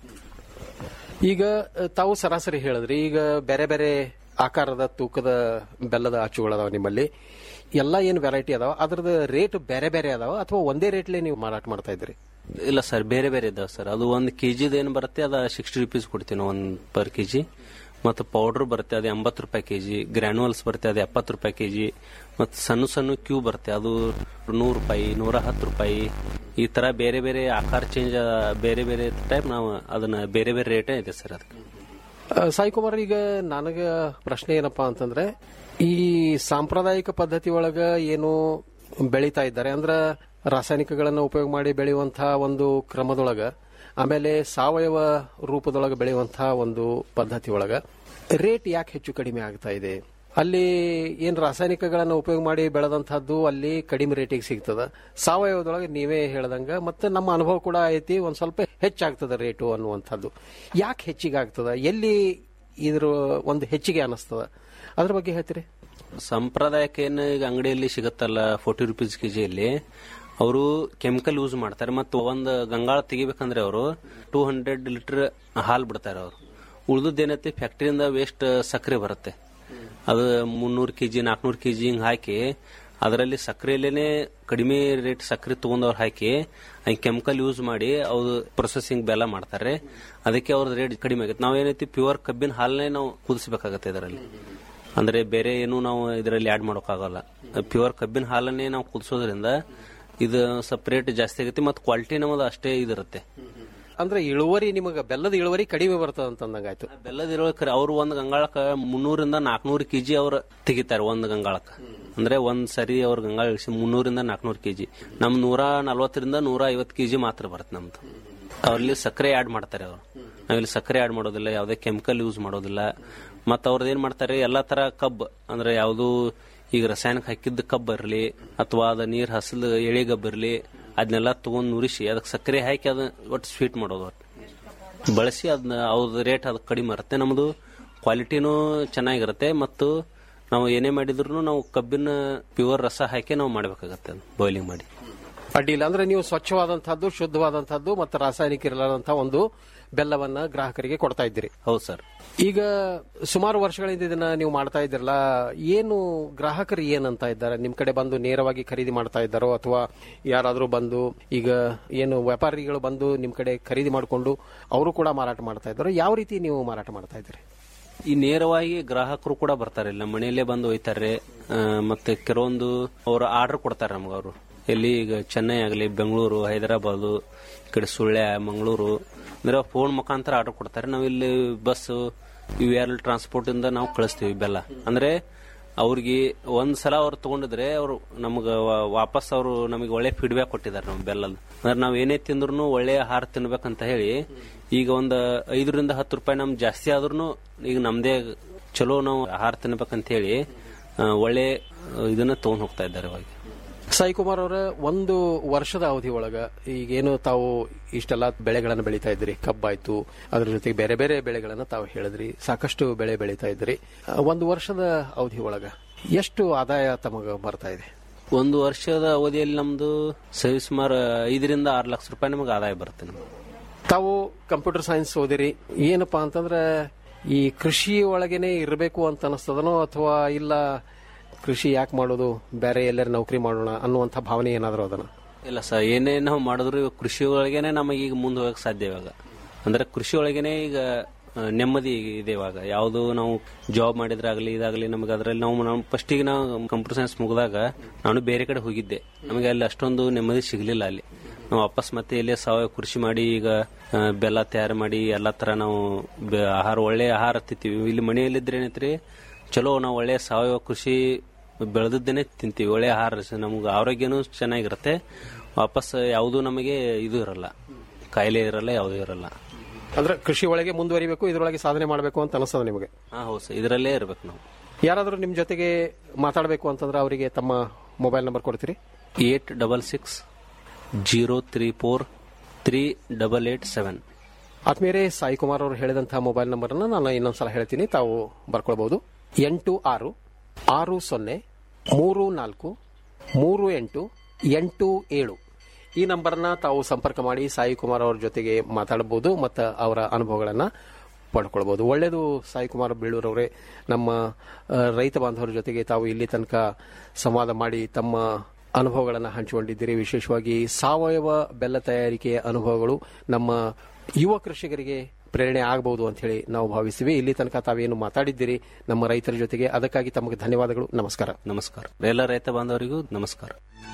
ಈಗ ಅ, ತಾವು ಸರಾಸರಿ ಹೇಳಿದ್ರಿ ಈಗ ಬೇರೆ ಬೇರೆ ಆಕಾರದ ತೂಕದ ಬೆಲ್ಲದ ಅಚ್ಚುಗಳದಾವ ನಿಮ್ಮಲ್ಲಿ ಎಲ್ಲ ಏನು ವೆರೈಟಿ ಅದಾವ ಅದ್ರದ್ದು ರೇಟ್ ಬೇರೆ ಬೇರೆ ಅದಾವ ಅಥವಾ ಒಂದೇ ರೇಟ್ಲೆ ನೀವು ಮಾರಾಟ ಮಾಡ್ತಾ ಇದ್ರಿ ಇಲ್ಲ ಸರ್ ಬೇರೆ ಬೇರೆ ಇದಾವೆ ಸರ್ ಅದು ಒಂದು ಕೆಜಿದ ಏನು ಬರುತ್ತೆ ಅದು ಸಿಕ್ಸ್ಟಿ ರುಪೀಸ್ ಕೊಡ್ತೀವಿ ನಾವು ಒಂದು ಪರ್ ಕೆಜಿ ಮತ್ತು ಪೌಡರ್ ಬರುತ್ತೆ ಅದು ಎಂಬತ್ತು ರೂಪಾಯಿ ಕೆಜಿ ಗ್ರ್ಯಾನ್ಯುವಲ್ಸ್ ಬರುತ್ತೆ ಅದು ಎಪ್ಪತ್ತು ರೂಪಾಯಿ ಕೆಜಿ ಮತ್ತು ಸಣ್ಣ ಸಣ್ಣ ಕ್ಯೂ ಬರುತ್ತೆ ಅದು ನೂರು ರೂಪಾಯಿ ನೂರ ಹತ್ತು ರೂಪಾಯಿ ಈ ತರ ಬೇರೆ ಬೇರೆ ಆಕಾರ ಚೇಂಜ್ ಬೇರೆ ಬೇರೆ ಟೈಪ್ ನಾವು ಅದನ್ನ ಬೇರೆ ಬೇರೆ ರೇಟೇ ಇದೆ ಸರ್ ಅದಕ್ಕೆ ಅ, ಸಾಯಿ ಕುಮಾರ್ ಈಗ ನನಗ ಪ್ರಶ್ನೆ ಏನಪ್ಪಾ ಅಂತಂದ್ರೆ ಈ ಸಾಂಪ್ರದಾಯಿಕ ಪದ್ಧತಿ ಒಳಗ ಏನು ಬೆಳೀತಾ ಇದ್ದಾರೆ ಅಂದ್ರ ರಾಸಾಯನಿಕಗಳನ್ನು ಉಪಯೋಗ ಮಾಡಿ ಬೆಳೆಯುವಂತಹ ಒಂದು ಕ್ರಮದೊಳಗ ಆಮೇಲೆ ಸಾವಯವ ರೂಪದೊಳಗ ಬೆಳೆಯುವಂತಹ ಒಂದು ಪದ್ಧತಿ ಒಳಗ ರೇಟ್ ಯಾಕೆ ಹೆಚ್ಚು ಕಡಿಮೆ ಆಗ್ತಾ ಇದೆ ಅಲ್ಲಿ ಏನ್ ರಾಸಾಯನಿಕಗಳನ್ನು ಉಪಯೋಗ ಮಾಡಿ ಬೆಳೆದಂತಹದ್ದು ಅಲ್ಲಿ ಕಡಿಮೆ ರೇಟಿಗೆ ಸಿಗ್ತದ ಸಾವಯವದೊಳಗೆ ನೀವೇ ಹೇಳ್ದಂಗ ಮತ್ತೆ ನಮ್ಮ ಅನುಭವ ಕೂಡ ಐತಿ ಒಂದ್ ಸ್ವಲ್ಪ ಹೆಚ್ಚಾಗ್ತದ ರೇಟು ಅನ್ನುವಂಥದ್ದು ಯಾಕೆ ಹೆಚ್ಚಿಗೆ ಆಗ್ತದ ಎಲ್ಲಿ ಇದ್ರ ಒಂದು ಹೆಚ್ಚಿಗೆ ಅನಿಸ್ತದ ಅದ್ರ ಬಗ್ಗೆ ಹೇಳ್ತೀರಿ ಸಂಪ್ರದಾಯಕ್ಕೆ ಏನು ಈಗ ಅಂಗಡಿಯಲ್ಲಿ ಸಿಗುತ್ತಲ್ಲ ಫೋರ್ಟಿ ರುಪೀಸ್ ಕೆಜಿಯಲ್ಲಿ ಅವರು ಕೆಮಿಕಲ್ ಯೂಸ್ ಮಾಡ್ತಾರೆ ಮತ್ತು ಒಂದು ಗಂಗಾಳ ತೆಗಿಬೇಕಂದ್ರೆ ಅವರು ಟೂ ಹಂಡ್ರೆಡ್ ಲೀಟರ್ ಹಾಲು ಬಿಡ್ತಾರೆ ಅವರು ಉಳಿದದ್ದೇನೈತಿ ಫ್ಯಾಕ್ಟ್ರಿಯಿಂದ ವೇಸ್ಟ್ ಸಕ್ಕರೆ ಬರುತ್ತೆ ಅದು ಮುನ್ನೂರು ಕೆಜಿ ನಾಲ್ಕನೂರು ಕೆಜಿ ಹಿಂಗೆ ಹಾಕಿ ಅದರಲ್ಲಿ ಸಕ್ಕರೆಯಲ್ಲೇನೆ ಕಡಿಮೆ ರೇಟ್ ಸಕ್ಕರೆ ತಗೊಂಡವ್ರು ಹಾಕಿ ಹಂಗೆ ಕೆಮಿಕಲ್ ಯೂಸ್ ಮಾಡಿ ಅವ್ರು ಪ್ರೊಸೆಸಿಂಗ್ ಬೆಲ್ಲ ಮಾಡ್ತಾರೆ ಅದಕ್ಕೆ ಅವ್ರದ್ದು ರೇಟ್ ಕಡಿಮೆ ಆಗುತ್ತೆ ನಾವೇನೈತಿ ಪ್ಯೂರ್ ಕಬ್ಬಿನ ಹಾಲನ್ನೇ ನಾವು ಕುದಿಸ್ಬೇಕಾಗತ್ತೆ ಇದರಲ್ಲಿ ಅಂದ್ರೆ ಬೇರೆ ಏನು ನಾವು ಇದರಲ್ಲಿ ಆಡ್ ಮಾಡೋಕ್ಕಾಗಲ್ಲ ಪ್ಯೂರ್ ಕಬ್ಬಿನ ಹಾಲನ್ನೇ ನಾವು ಕುದಿಸೋದ್ರಿಂದ ಇದು ಸಪ್ರೇಟ್ ಜಾಸ್ತಿ ಆಗುತ್ತೆ ಮತ್ತು ಕ್ವಾಲಿಟಿ ನಮ್ಮದು ಅಷ್ಟೇ ಇದಿರುತ್ತೆ ಅಂದ್ರೆ ಇಳುವರಿ ನಿಮಗೆ ಬೆಲ್ಲದ ಇಳುವರಿ ಕಡಿಮೆ ಬರ್ತದ ಅಂತಂದಂಗಾಯ್ತು ಬೆಲ್ಲದ ಇಳುವರಿ ಅವರು ಒಂದು ಗಂಗಾಳಕ್ಕೆ ಮುನ್ನೂರಿಂದ ನಾಲ್ಕನೂರು ಕೆಜಿ ಅವ್ರು ತೆಗಿತಾರೆ ಒಂದು ಗಂಗಾಳಕ್ಕೆ ಅಂದ್ರೆ ಒಂದ್ ಸರಿ ಅವ್ರ ಗಂಗಾಳ ಇಳಿಸಿ ಮುನ್ನೂರಿಂದ ನಾಲ್ಕನೂರು ಕೆಜಿ ನಮ್ ನೂರ ನಲ್ವತ್ತರಿಂದ ನೂರ ಐವತ್ತು ಕೆಜಿ ಮಾತ್ರ ಬರುತ್ತೆ ನಮ್ದು ಅವ್ರಲ್ಲಿ ಸಕ್ಕರೆ ಆಡ್ ಮಾಡ್ತಾರೆ ಅವರು ನಾವಿಲ್ಲಿ ಸಕ್ಕರೆ ಆಡ್ ಮಾಡೋದಿಲ್ಲ ಯಾವುದೇ ಕೆಮಿಕಲ್ ಯೂಸ್ ಮಾಡೋದಿಲ್ಲ ಮತ್ತು ಅವ್ರದ್ದು ಏನ್ ಮಾಡ್ತಾರೆ ಎಲ್ಲಾ ತರ ಕಬ್ಬು ಅಂದ್ರೆ ಯಾವುದು ಈಗ ರಸಾಯನಿಕ ಹಾಕಿದ್ದ ಕಬ್ಬು ಇರಲಿ ಅಥವಾ ಅದ ನೀರ್ ಹಸಲ್ ಎಳೆ ಗಬ್ಬು ಇರಲಿ ಅದನ್ನೆಲ್ಲ ತಗೊಂಡ್ ನುರಿಸಿ ಅದಕ್ಕೆ ಸಕ್ಕರೆ ಹಾಕಿ ಅದನ್ನ ಒಟ್ಟು ಸ್ವೀಟ್ ಮಾಡೋದು ಒಟ್ಟು ಬಳಸಿ ಅದನ್ನ ಅವ್ರದ್ದು ರೇಟ್ ಅದು ಕಡಿಮೆ ಇರುತ್ತೆ ನಮ್ಮದು ಕ್ವಾಲಿಟಿನೂ ಚೆನ್ನಾಗಿರುತ್ತೆ ಮತ್ತು ನಾವು ಏನೇ ಮಾಡಿದ್ರು ನಾವು ಕಬ್ಬಿನ ಪ್ಯೂರ್ ರಸ ಹಾಕಿ ನಾವು ಮಾಡಬೇಕಾಗತ್ತೆ ಬಾಯ್ಲಿಂಗ್ ಮಾಡಿ ಅಡ್ಡಿಲ್ಲ ಅಂದ್ರೆ ನೀವು ಸ್ವಚ್ಛವಾದಂತಹದ್ದು ಶುದ್ಧವಾದಂತಹದ್ದು ಮತ್ತು ರಾಸಾಯನಿಕ ಇರಲಾದಂತಹ ಒಂದು ಬೆಲ್ಲವನ್ನ ಗ್ರಾಹಕರಿಗೆ ಕೊಡ್ತಾ ಇದ್ದೀರಿ ಹೌದು ಸರ್ ಈಗ ಸುಮಾರು ವರ್ಷಗಳಿಂದ ಇದನ್ನ ನೀವು ಮಾಡ್ತಾ ಇದ್ದೀರಲ್ಲ ಏನು ಗ್ರಾಹಕರು ಏನಂತ ಇದ್ದಾರೆ ನಿಮ್ ಕಡೆ ಬಂದು ನೇರವಾಗಿ ಖರೀದಿ ಮಾಡ್ತಾ ಇದ್ದಾರೋ ಅಥವಾ ಯಾರಾದರೂ ಬಂದು ಈಗ ಏನು ವ್ಯಾಪಾರಿಗಳು ಬಂದು ನಿಮ್ ಕಡೆ ಖರೀದಿ ಮಾಡಿಕೊಂಡು ಅವರು ಕೂಡ ಮಾರಾಟ ಮಾಡ್ತಾ ಇದ್ದಾರೋ ಯಾವ ರೀತಿ ನೀವು ಮಾರಾಟ ಮಾಡ್ತಾ ಇದ್ದೀರಿ ಈ ನೇರವಾಗಿ ಗ್ರಾಹಕರು ಕೂಡ ಬರ್ತಾರೆ ಇಲ್ಲ ಮನೆಯಲ್ಲೇ ಬಂದು ಒಯ್ತಾರೆ ಆ, ಮತ್ತೆ ಕೆಲವೊಂದು ಅವರು ಆರ್ಡರ್ ಕೊಡ್ತಾರೆ ನಮ್ಗೆ ಅವರು ಎಲ್ಲಿ ಈಗ ಚೆನ್ನೈ ಆಗಲಿ ಬೆಂಗಳೂರು ಹೈದರಾಬಾದು ಈ ಕಡೆ ಸುಳ್ಯ ಮಂಗಳೂರು ಅಂದ್ರೆ ಫೋನ್ ಮುಖಾಂತರ ಆರ್ಡರ್ ಕೊಡ್ತಾರೆ ನಾವು ಇಲ್ಲಿ ಬಸ್ ಯು ಆರ್ ಟ್ರಾನ್ಸ್ಪೋರ್ಟ್ ಇಂದ ನಾವು ಕಳಿಸ್ತೀವಿ ಬೆಲ್ಲ ಅಂದ್ರೆ ಅವ್ರಿಗೆ ಒಂದ್ ಸಲ ಅವ್ರು ತಗೊಂಡಿದ್ರೆ ಅವರು ನಮ್ಗ ವಾ- ವಾಪಸ್ ಅವರು ನಮಗೆ ಒಳ್ಳೆ ಫೀಡ್ಬ್ಯಾಕ್ ಕೊಟ್ಟಿದ್ದಾರೆ ನಮ್ಮ ಬೆಲ್ಲದ ಅಂದ್ರೆ ನಾವ್ ಏನೇ ತಿಂದ್ರು ಒಳ್ಳೆ ಆಹಾರ ತಿನ್ಬೇಕಂತ ಹೇಳಿ ಈಗ ಒಂದ್ ಐದರಿಂದ ಹತ್ತು ರೂಪಾಯಿ ನಮ್ ಜಾಸ್ತಿ ಆದ್ರೂ ಈಗ ನಮ್ದೇ ಚಲೋ ನಾವು ಆಹಾರ ತಿನ್ಬೇಕಂತ ಹೇಳಿ ಆ, ಒಳ್ಳೆ ಆ, ಇದನ್ನ ತಗೊಂಡ್ ಹೋಗ್ತಾ ಇದ್ದಾರೆ ಇವಾಗ ಸಾಯಿ ಕುಮಾರ್ ಅವರ ಒಂದು ವರ್ಷದ ಅವಧಿ ಒಳಗ ಈಗೇನು ತಾವು ಇಷ್ಟೆಲ್ಲ ಬೆಳೆಗಳನ್ನು ಬೆಳೀತಾ ಇದ್ರಿ ಕಬ್ಬಾಯ್ತು ಅದ್ರ ಜೊತೆಗೆ ಬೇರೆ ಬೇರೆ ಬೆಳೆಗಳನ್ನ ತಾವು ಹೇಳಿದ್ರಿ ಸಾಕಷ್ಟು ಬೆಳೆ ಬೆಳೀತಾ ಇದ್ರಿ ಆ, ಒಂದು ವರ್ಷದ ಅವಧಿ ಒಳಗ ಎಷ್ಟು ಆದಾಯ ತಮಗ ಬರ್ತಾ ಇದೆ ಒಂದು ವರ್ಷದ ಅವಧಿಯಲ್ಲಿ ನಮ್ದು ಸರಿಸುಮಾರು ಐದರಿಂದ ಆರು ಲಕ್ಷ ರೂಪಾಯಿ ನಮಗೆ ಆದಾಯ ಬರುತ್ತೆ ನಮ್ಗೆ ತಾವು ಕಂಪ್ಯೂಟರ್ ಸೈನ್ಸ್ ಓದಿರಿ ಏನಪ್ಪಾ ಅಂತಂದ್ರೆ ಈ ಕೃಷಿ ಒಳಗೇನೆ ಇರಬೇಕು ಅಂತ ಅನಿಸ್ತದನೋ ಅಥವಾ ಇಲ್ಲ ಕೃಷಿ ಯಾಕೆ ಮಾಡೋದು ಬೇರೆ ಎಲ್ಲರ ನೌಕರಿ ಮಾಡೋಣ ಅನ್ನುವಂಥ ಭಾವನೆ ಏನಾದರೂ ಅದನ್ನ ಇಲ್ಲ ಸರ್ ಏನೇ ನಾವು ಮಾಡಿದ್ರು ಇವಾಗ ಕೃಷಿ ಒಳಗೇನೆ ನಮಗೆ ಈಗ ಮುಂದೆ ಹೋಗಕ್ಕೆ ಸಾಧ್ಯ ಇವಾಗ ಅಂದ್ರೆ ಕೃಷಿ ಒಳಗೇನೆ ಈಗ ಆ, ನೆಮ್ಮದಿ ಇದೆ ಇವಾಗ ಯಾವುದು ನಾವು ಜಾಬ್ ಮಾಡಿದ್ರಾಗಲಿ ಇದಾಗಲಿ ನಮಗೆ ಅದರಲ್ಲಿ ನಾವು ನಾವು ಫಸ್ಟಿಗೆ ನಾವು ಕಂಪ್ಯೂಟರ್ ಸೈನ್ಸ್ ಮುಗಿದಾಗ ನಾನು ಬೇರೆ ಕಡೆ ಹೋಗಿದ್ದೆ ನಮಗೆ ಅಲ್ಲಿ ಅಷ್ಟೊಂದು ನೆಮ್ಮದಿ ಸಿಗಲಿಲ್ಲ ಅಲ್ಲಿ ನಾವು ವಾಪಸ್ ಮತ್ತೆ ಇಲ್ಲೇ ಸಾವಯವ ಕೃಷಿ ಮಾಡಿ ಈಗ ಆ, ಬೆಲ್ಲ ತಯಾರು ಮಾಡಿ ಎಲ್ಲ ತರ ನಾವು ಬೆ- ಆಹಾರ ಒಳ್ಳೆ ಆಹಾರ ತಿಂತೀವಿ ಇಲ್ಲಿ ಮನೆಯಲ್ಲಿದ್ರೆ ಏನೈತ್ರಿ ಚಲೋ ನಾವು ಒಳ್ಳೆ ಸಾವಯವ ಕೃಷಿ ಬೆಳೆದದ್ದೇನೆ ತಿಂತೀವಿ ಒಳ್ಳೆ ಆಹಾರ ಸ- ನಮ್ಗೆ ಆರೋಗ್ಯನೂ ಚೆನ್ನಾಗಿರುತ್ತೆ ವಾಪಸ್ ಯಾವುದೂ ನಮಗೆ ಇದು ಇರಲ್ಲ ಕಾಯಿಲೆ ಇರಲ್ಲ ಯಾವುದೂ ಇರಲ್ಲ ಅಂದ್ರೆ ಕೃಷಿ ಒಳಗೆ ಮುಂದುವರಿಬೇಕು ಇದರೊಳಗೆ ಸಾಧನೆ ಮಾಡಬೇಕು ಅಂತ ಅನಿಸ್ತದ ನಿಮಗೆ ಹಾ ಹೌದು ಸರ್ ಇದರಲ್ಲೇ ಇರ್ಬೇಕು ನಾವು ಯಾರಾದರೂ ನಿಮ್ಮ ಜೊತೆಗೆ ಮಾತಾಡಬೇಕು ಅಂತಂದ್ರೆ ಅವರಿಗೆ ತಮ್ಮ ಮೊಬೈಲ್ ನಂಬರ್ ಕೊಡ್ತೀರಿ eight double six zero three four three double eight seven ಆತ್ಮೀಯರೇ ಸಾಯಿ ಕುಮಾರ್ ಅವರು ಹೇಳಿದಂತಹ ಮೊಬೈಲ್ ನಂಬರ್ ಅನ್ನ ನಾನು ಇನ್ನೊಂದ್ಸಲ ಹೇಳ್ತೀನಿ ತಾವು ಬರ್ಕೊಳ್ಬಹುದು ಎಂಟು ಆರು ಆರು ಸೊನ್ನೆ ಮೂರು ನಾಲ್ಕು ಮೂರು ಎಂಟು ಎಂಟು ಏಳು ಈ ನಂಬರ್ನ ತಾವು ಸಂಪರ್ಕ ಮಾಡಿ ಸಾಯಿ ಕುಮಾರ್ ಅವ್ರ ಜೊತೆಗೆ ಮಾತಾಡಬಹುದು ಮತ್ತು ಅವರ ಅನುಭವಗಳನ್ನ ಪಡ್ಕೊಳ್ಬಹುದು ಒಳ್ಳೆಯದು ಸಾಯಿ ಕುಮಾರ್ ಬೀಳೂರವರೇ ನಮ್ಮ ಆ, ರೈತ ಬಾಂಧವರ ಜೊತೆಗೆ ತಾವು ಇಲ್ಲಿ ತನಕ ಸಂವಾದ ಮಾಡಿ ತಮ್ಮ ಅನುಭವಗಳನ್ನು ಹಂಚಿಕೊಂಡಿದ್ದೀರಿ ವಿಶೇಷವಾಗಿ ಸಾವಯವ ಬೆಲ್ಲ ತಯಾರಿಕೆಯ ಅನುಭವಗಳು ನಮ್ಮ ಯುವ ಕೃಷಿಕರಿಗೆ ಪ್ರೇರಣೆ ಆಗಬಹುದು ಅಂತ ಹೇಳಿ ನಾವು ಭಾವಿಸ್ತೀವಿ ಇಲ್ಲಿ ತನಕ ತಾವೇನು ಮಾತಾಡಿದ್ದೀರಿ ನಮ್ಮ ರೈತರ ಜೊತೆಗೆ ಅದಕ್ಕಾಗಿ ತಮಗೆ ಧನ್ಯವಾದಗಳು ನಮಸ್ಕಾರ ನಮಸ್ಕಾರ ಎಲ್ಲ ರೈತ ಬಾಂಧವರಿಗೂ ನಮಸ್ಕಾರ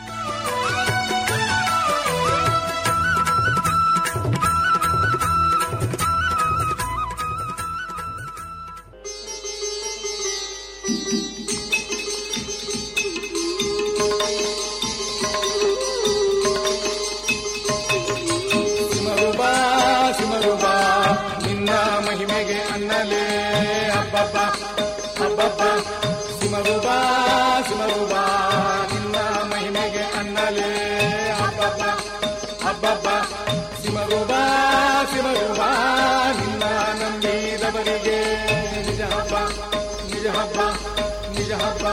ಸಿಮರುಬಾ ಸಿಮರುಬಾ ನಿನ್ನ ಮಹಿಮೆಗೆ ಅನ್ನಲೇ ಹಬ್ಬಬ್ಬ ಹಬ್ಬಬ್ಬ ಸಿಮರುಬಾ ಸಿಮರುಬಾ ನಿನ್ನ ಮಹಿಮೆಗೆ ಅನ್ನಲೇ ಹಬ್ಬಬ್ಬ ಹಬ್ಬಬ್ಬ ಸಿಮರುಬಾ ಸಿಮರುಬಾ ನಿನ್ನ ನಂಬಿದವರಿಗೆ ನಿಜ ಹಬ್ಬ ನಿಜ ಹಬ್ಬ ನಿಜ ಹಬ್ಬ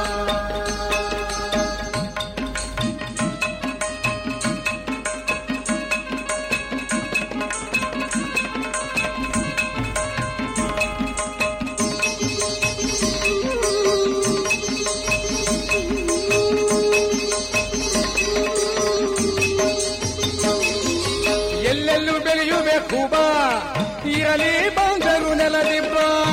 ಎಲ್ಲೆಲ್ಲೂ ಬೆಳೆಯುಬೇಕು ಬಾ ಇರಲಿ ಬಂದರು ನೆಲದಿಬ್ಬ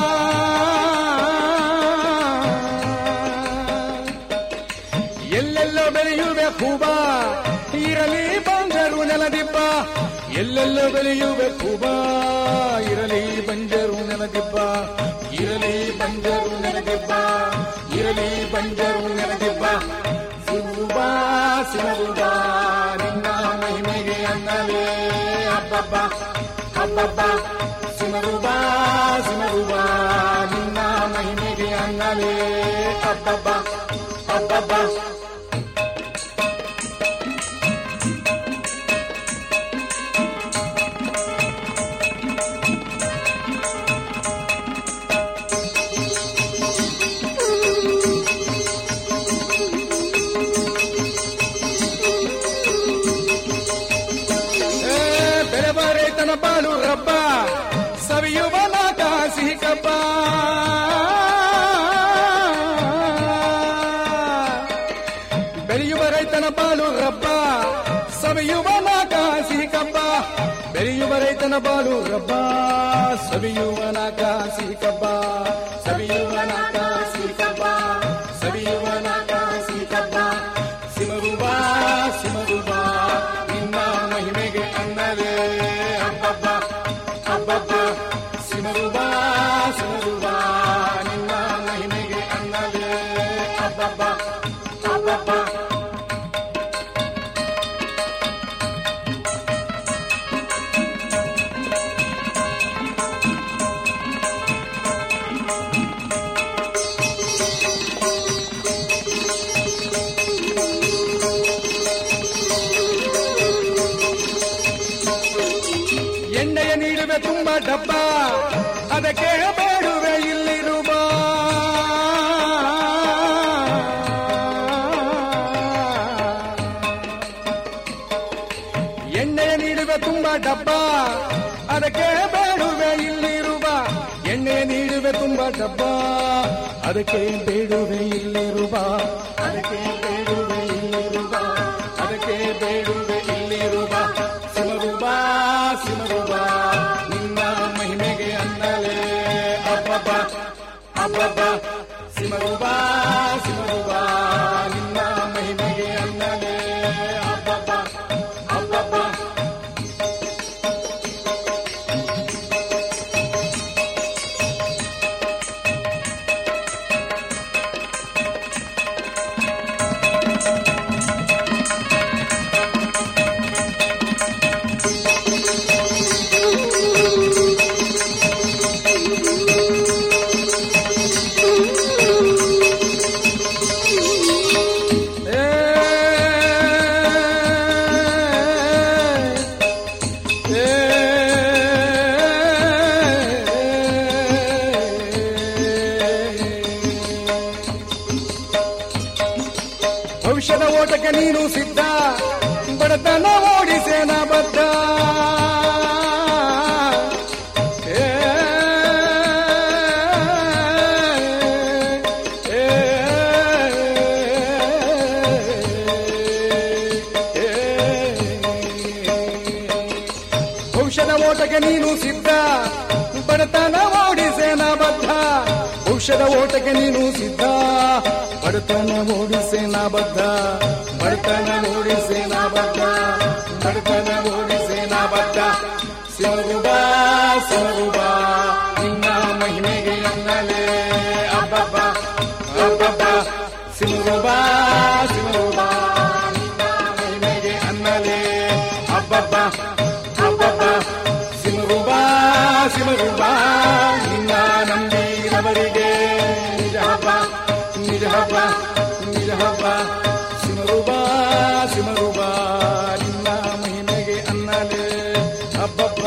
ಎಲ್ಲೆಲ್ಲೋ ಬೆಳೆಯುಬೇಕು ಬಾ ಇರಲಿ ಬಂದರು ನೆಲದಿಬ್ಬ ಎಲ್ಲೆಲ್ಲೋ ಬೆಳೆಯುಬೇಕು ಬಾ ಇರಲಿ ಬಂಜರು ನೆಲದಿಬ್ಬ ಇರಲಿ ಬಂಜರು ನೆಲದಿಬ್ಬ ಇರಲಿ ಬಂಜರು ನೆಲದಿಬ್ಬ ಸಿಗುಬಾ ಸಿಗುಬಾ ನಿನ್ನ ಮಹಿಮೆಗೆ ಅನ್ನಲೇ ಹಬ್ಬಬ್ಬ ಹಬ್ಬಬ್ಬ ಸಿಮರುಬಾ ಸಿಮರುಬಾ ನಿನ್ನ ಮಹಿಮೆಗೆ ಅನ್ನಲೇ ಹಬ್ಬಬ್ಬ ಹಬ್ಬಬ್ಬ ಏ, ಬೆಳೆವ ರೈತನ ಬಾಳು ರಬ್ಬ ಸವಿಯುವ ನಾಟ ಸಿಹಿ ಕಬ್ಬ ಬೆಳೆಯುವ ರೈತನ ಬಾಳು ರಬ್ಬ ಸವಿಯುವ ನಾಟ ಸಿಹಿ ಕಬ್ಬ ಬೆಳೆಯುವ ರೈತನ ಬಾಳು ರಬ್ಬ ಸವಿಯುವ ನಾಟ ಸಿಹಿ ಕಬ್ಬ ಸವಿಯುವ ನಾಟ ಸಿಹಿ ಕಬ್ಬ ಸವಿಯುವ ನಾಟ ಸಿಹಿ ಕಬ್ಬ ಸಿಮರುಬಾ ಸಿಮರುಬಾ ನಿನ್ನ ಮಹಿಮೆಗೆ ಅನ್ನಲೇ ಹಬ್ಬಬ್ಬ ಹಬ್ಬಬ್ಬ ಸಿಮರುಬಾ ಸಿಮರುಬಾ ನಿನ್ನ ಮಹಿಮೆಗೆ ಅನ್ನಲೇ ಹಬ್ಬಬ್ಬ ಹಬ್ಬಬ್ಬ ಡಬ್ಬ ಅದಕ್ಕೆ ಬೇಡುವೆ ಇಲ್ಲಿರುವ ಎಣ್ಣೆ ನೀಡುವೆ ತುಂಬ ಡಬ್ಬ ಅದಕ್ಕೆ ಬೇಡುವೆ ಇಲ್ಲಿರುವ ಎಣ್ಣೆ ನೀಡುವೆ ತುಂಬ ಡಬ್ಬ ಅದಕ್ಕೆ ಬೇಡುವೆ ಇಲ್ಲಿರುವ ಅದಕ್ಕೆ ಬೇಡುವೆ ಇಲ್ಲಿರುವ ಅದಕ್ಕೆ ಬೇಡುವೆ ಇಲ್ಲಿರುವ ಸಿಮರುಬ ಸಿಮರುಬ ನಿನ್ನ ಮಹಿಮೆಗೆ ಅನ್ನಲೇ ಅಬ್ಬಬ್ಬ ಅಬ್ಬಬ್ಬ ಸಿಮರುಬ ಸಿಮರುಬ ನಿನ್ನ ಮಹಿಮೆಗೆ ಅನ್ನಲೇ ಅಬ್ಬಬ್ಬ ಅಬ್ಬಬ್ಬ ಭವಿಷ್ಯದ ಓಟಕ್ಕೆ ನೀನು ಸಿದ್ಧ ಬಡತನ ಓಡಿಸೇನ ಬದ್ಧ ಏ, ಏ, ಏ, ಭವಿಷ್ಯದ ಓಟಕ್ಕೆ ನೀನು ಸಿದ್ಧ ಬಡತನ ಓಡಿಸೇನ ಬದ್ಧ ಭವಿಷ್ಯದ ಓಟಕ್ಕೆ ನೀನು ಸಿದ್ಧ ಬಡತನ ಓಡಿಸೇನ ಬದ್ಧ ಬಡತನ ಓಡಿಸೇನ ಬದ್ಧ ಬಡತನ ಓಡಿಸೇನ ಬದ್ಧ ಶಿವಗುಬ ಶಿವಗುಬ ನಿನ್ನ ಮಹಿಮೆಗೆ ಅನ್ನಲೇ ಅಬ್ಬಬ್ಬ ಅಬ್ಬಬ್ಬ ಶಿವಗುಬ ಶಿವಗುಬ ನಿನ್ನ ಮಹಿಮೆಗೆ ಅನ್ನಲೇ ಅಬ್ಬಬ್ಬ ಅಬ್ಬಬ್ಬ ಸಿಮರುಬ ಸಿಮರುಬ ನಿನ್ನ ನಂಬಿದವರಿಗೆ ನಿಜ ಹಬ್ಬ ನಿಜ ಹಬ್ಬ ನಿಜ ಹಬ್ಬ ಸಿಮರುಬ ಸಿಮರುಬ ನಿನ್ನ ಮಹಿಮೆಗೆ ಅನ್ನಲೇ ಹಬ್ಬಬ್ಬ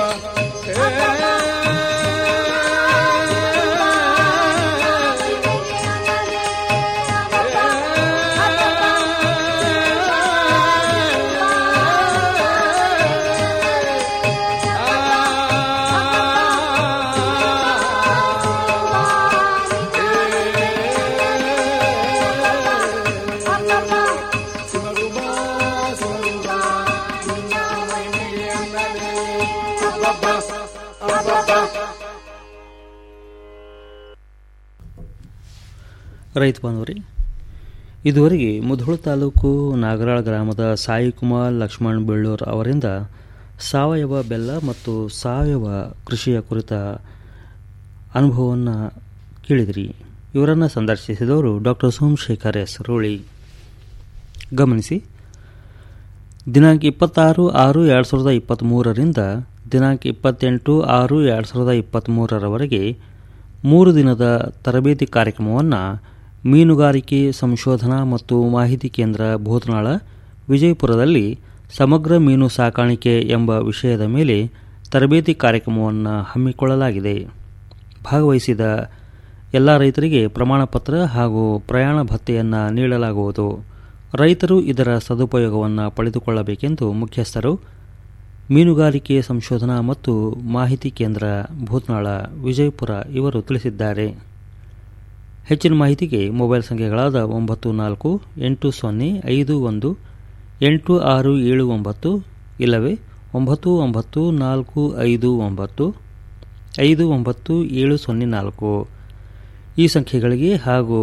ರೈತ ಬಾಂಧವರೇ ಇದುವರೆಗೆ ಮುಧೋಳ ತಾಲೂಕು ನಾಗರಾಳ ಗ್ರಾಮದ ಸಾಯಿಕುಮಾರ್ ಲಕ್ಷ್ಮಣ್ ಬೆಳ್ಳೂರ್ ಅವರಿಂದ ಸಾವಯವ ಬೆಲ್ಲ ಮತ್ತು ಸಾವಯವ ಕೃಷಿಯ ಕುರಿತ ಅನುಭವವನ್ನು ಕೇಳಿದಿರಿ ಇವರನ್ನು ಸಂದರ್ಶಿಸಿದವರು ಡಾಕ್ಟರ್ ಸೋಮಶೇಖರ್ ಎಸ್ ರೋಳಿ ಗಮನಿಸಿ ದಿನಾಂಕ ಇಪ್ಪತ್ತಾರು ಆರು ಎರಡು ಸಾವಿರದ ಇಪ್ಪತ್ತ್ಮೂರರಿಂದ ದಿನಾಂಕ ಇಪ್ಪತ್ತೆಂಟು ಆರು ಎರಡು ಸಾವಿರದ ಇಪ್ಪತ್ತ್ಮೂರರವರೆಗೆ ಮೂರು ದಿನದ ತರಬೇತಿ ಕಾರ್ಯಕ್ರಮವನ್ನು ಮೀನುಗಾರಿಕೆ ಸಂಶೋಧನಾ ಮತ್ತು ಮಾಹಿತಿ ಕೇಂದ್ರ ಭೂತನಾಳ ವಿಜಯಪುರದಲ್ಲಿ ಸಮಗ್ರ ಮೀನು ಸಾಕಾಣಿಕೆ ಎಂಬ ವಿಷಯದ ಮೇಲೆ ತರಬೇತಿ ಕಾರ್ಯಕ್ರಮವನ್ನು ಹಮ್ಮಿಕೊಳ್ಳಲಾಗಿದೆ ಭಾಗವಹಿಸಿದ ಎಲ್ಲ ರೈತರಿಗೆ ಪ್ರಮಾಣಪತ್ರ ಹಾಗೂ ಪ್ರಯಾಣ ಭತ್ಯೆಯನ್ನು ನೀಡಲಾಗುವುದು ರೈತರು ಇದರ ಸದುಪಯೋಗವನ್ನು ಪಡೆದುಕೊಳ್ಳಬೇಕೆಂದು ಮುಖ್ಯಸ್ಥರು ಮೀನುಗಾರಿಕೆ ಸಂಶೋಧನಾ ಮತ್ತು ಮಾಹಿತಿ ಕೇಂದ್ರ ಭೂತ್ನಾಳ ವಿಜಯಪುರ ಇವರು ತಿಳಿಸಿದ್ದಾರೆ ಹೆಚ್ಚಿನ ಮಾಹಿತಿಗೆ ಮೊಬೈಲ್ ಸಂಖ್ಯೆಗಳಾದ ಒಂಬತ್ತು ನಾಲ್ಕು ಎಂಟು ಸೊನ್ನೆ ಐದು ಒಂದು ಎಂಟು ಆರು ಏಳು ಒಂಬತ್ತು ಇಲ್ಲವೇ ಒಂಬತ್ತು ಒಂಬತ್ತು ನಾಲ್ಕು ಐದು ಒಂಬತ್ತು ಐದು ಒಂಬತ್ತು ಏಳು ಸೊನ್ನೆ ನಾಲ್ಕು ಈ ಸಂಖ್ಯೆಗಳಿಗೆ ಹಾಗೂ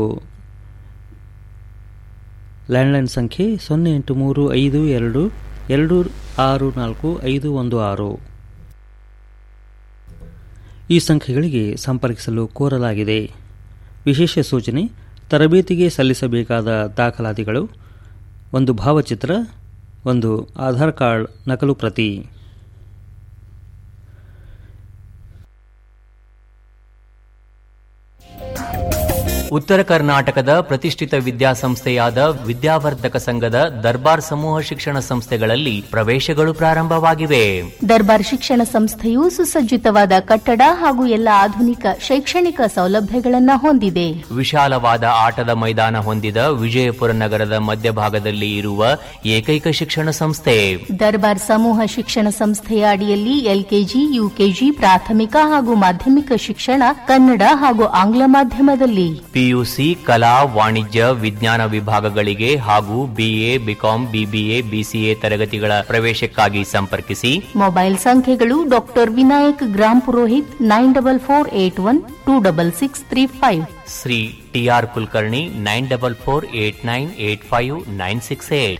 ಲ್ಯಾಂಡ್ಲೈನ್ ಸಂಖ್ಯೆ ಸೊನ್ನೆ ಎಂಟು ಮೂರು ಐದು ಎರಡು ಎರಡು ಆರು ನಾಲ್ಕು ಐದು ಒಂದು ಆರು ಈ ಸಂಖ್ಯೆಗಳಿಗೆ ಸಂಪರ್ಕಿಸಲು ಕೋರಲಾಗಿದೆ ವಿಶೇಷ ಸೂಚನೆ ತರಬೇತಿಗೆ ಸಲ್ಲಿಸಬೇಕಾದ ದಾಖಲಾತಿಗಳು ಒಂದು ಭಾವಚಿತ್ರ ಒಂದು ಆಧಾರ್ ಕಾರ್ಡ್ ನಕಲು ಪ್ರತಿ ಉತ್ತರ ಕರ್ನಾಟಕದ ಪ್ರತಿಷ್ಠಿತ ವಿದ್ಯಾಸಂಸ್ಥೆಯಾದ ವಿದ್ಯಾವರ್ಧಕ ಸಂಘದ ದರ್ಬಾರ್ ಸಮೂಹ ಶಿಕ್ಷಣ ಸಂಸ್ಥೆಗಳಲ್ಲಿ ಪ್ರವೇಶಗಳು ಪ್ರಾರಂಭವಾಗಿವೆ ದರ್ಬಾರ್ ಶಿಕ್ಷಣ ಸಂಸ್ಥೆಯು ಸುಸಜ್ಜಿತವಾದ ಕಟ್ಟಡ ಹಾಗೂ ಎಲ್ಲ ಆಧುನಿಕ ಶೈಕ್ಷಣಿಕ ಸೌಲಭ್ಯಗಳನ್ನ ಹೊಂದಿದೆ ವಿಶಾಲವಾದ ಆಟದ ಮೈದಾನ ಹೊಂದಿದ ವಿಜಯಪುರ ನಗರದ ಮಧ್ಯಭಾಗದಲ್ಲಿ ಇರುವ ಏಕೈಕ ಶಿಕ್ಷಣ ಸಂಸ್ಥೆ ದರ್ಬಾರ್ ಸಮೂಹ ಶಿಕ್ಷಣ ಸಂಸ್ಥೆಯ ಅಡಿಯಲ್ಲಿ ಎಲ್ಕೆಜಿ ಯುಕೆಜಿ ಪ್ರಾಥಮಿಕ ಹಾಗೂ ಮಾಧ್ಯಮಿಕ ಶಿಕ್ಷಣ ಕನ್ನಡ ಹಾಗೂ ಆಂಗ್ಲ ಮಾಧ್ಯಮದಲ್ಲಿ ಪಿಯುಸಿ ಕಲಾ ವಾಣಿಜ್ಯ ವಿಜ್ಞಾನ ವಿಭಾಗಗಳಿಗೆ ಹಾಗೂ ಬಿಎ ಬಿಕಾಂ ಬಿಬಿಎ ಬಿಸಿಎ ತರಗತಿಗಳ ಪ್ರವೇಶಕ್ಕಾಗಿ ಸಂಪರ್ಕಿಸಿ ಮೊಬೈಲ್ ಸಂಖ್ಯೆಗಳು doctor Vinayak Gram Purohit nine double four eight one two double six three five Shri TR Kulkarni nine double four eight nine eight five nine six eight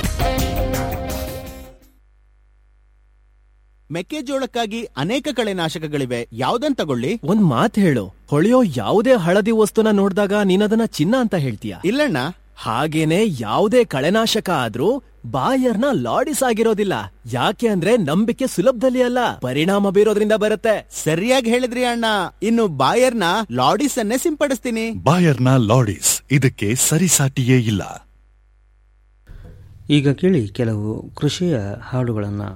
ಮೆಕ್ಕೆಜೋಳಕ್ಕಾಗಿ ಅನೇಕ ಕಳೆನಾಶಕಗಳಿವೆ ಯಾವ್ದನ್ ತಗೊಳ್ಳಿ ಒಂದ್ ಮಾತ್ ಹೇಳು ಹೊಳೆಯೋ ಯಾವುದೇ ಹಳದಿ ವಸ್ತುನ ನೋಡಿದಾಗ ನೀನದನ್ನ ಚಿನ್ನ ಅಂತ ಹೇಳ್ತೀಯ ಇಲ್ಲಣ್ಣ ಹಾಗೇನೆ ಯಾವುದೇ ಕಳೆನಾಶಕ ಆದ್ರೂ ಬಾಯರ್ನ ಲಾಡಿಸ್ ಆಗಿರೋದಿಲ್ಲ ಯಾಕೆ ಅಂದ್ರೆ ನಂಬಿಕೆ ಸುಲಭದಲ್ಲಿ ಅಲ್ಲ ಪರಿಣಾಮ ಬೀರೋದ್ರಿಂದ ಬರುತ್ತೆ ಸರಿಯಾಗಿ ಹೇಳಿದ್ರಿ ಅಣ್ಣ ಇನ್ನು ಬಾಯರ್ನ ಲಾಡಿಸ್ ಅನ್ನೇ ಸಿಂಪಡಿಸ್ತೀನಿ ಬಾಯರ್ನ ಲಾಡಿಸ್ ಇದಕ್ಕೆ ಸರಿಸಾಟಿಯೇ ಇಲ್ಲ ಈಗ ಕೇಳಿ ಕೆಲವು ಕೃಷಿಯ ಹಾಡುಗಳನ್ನು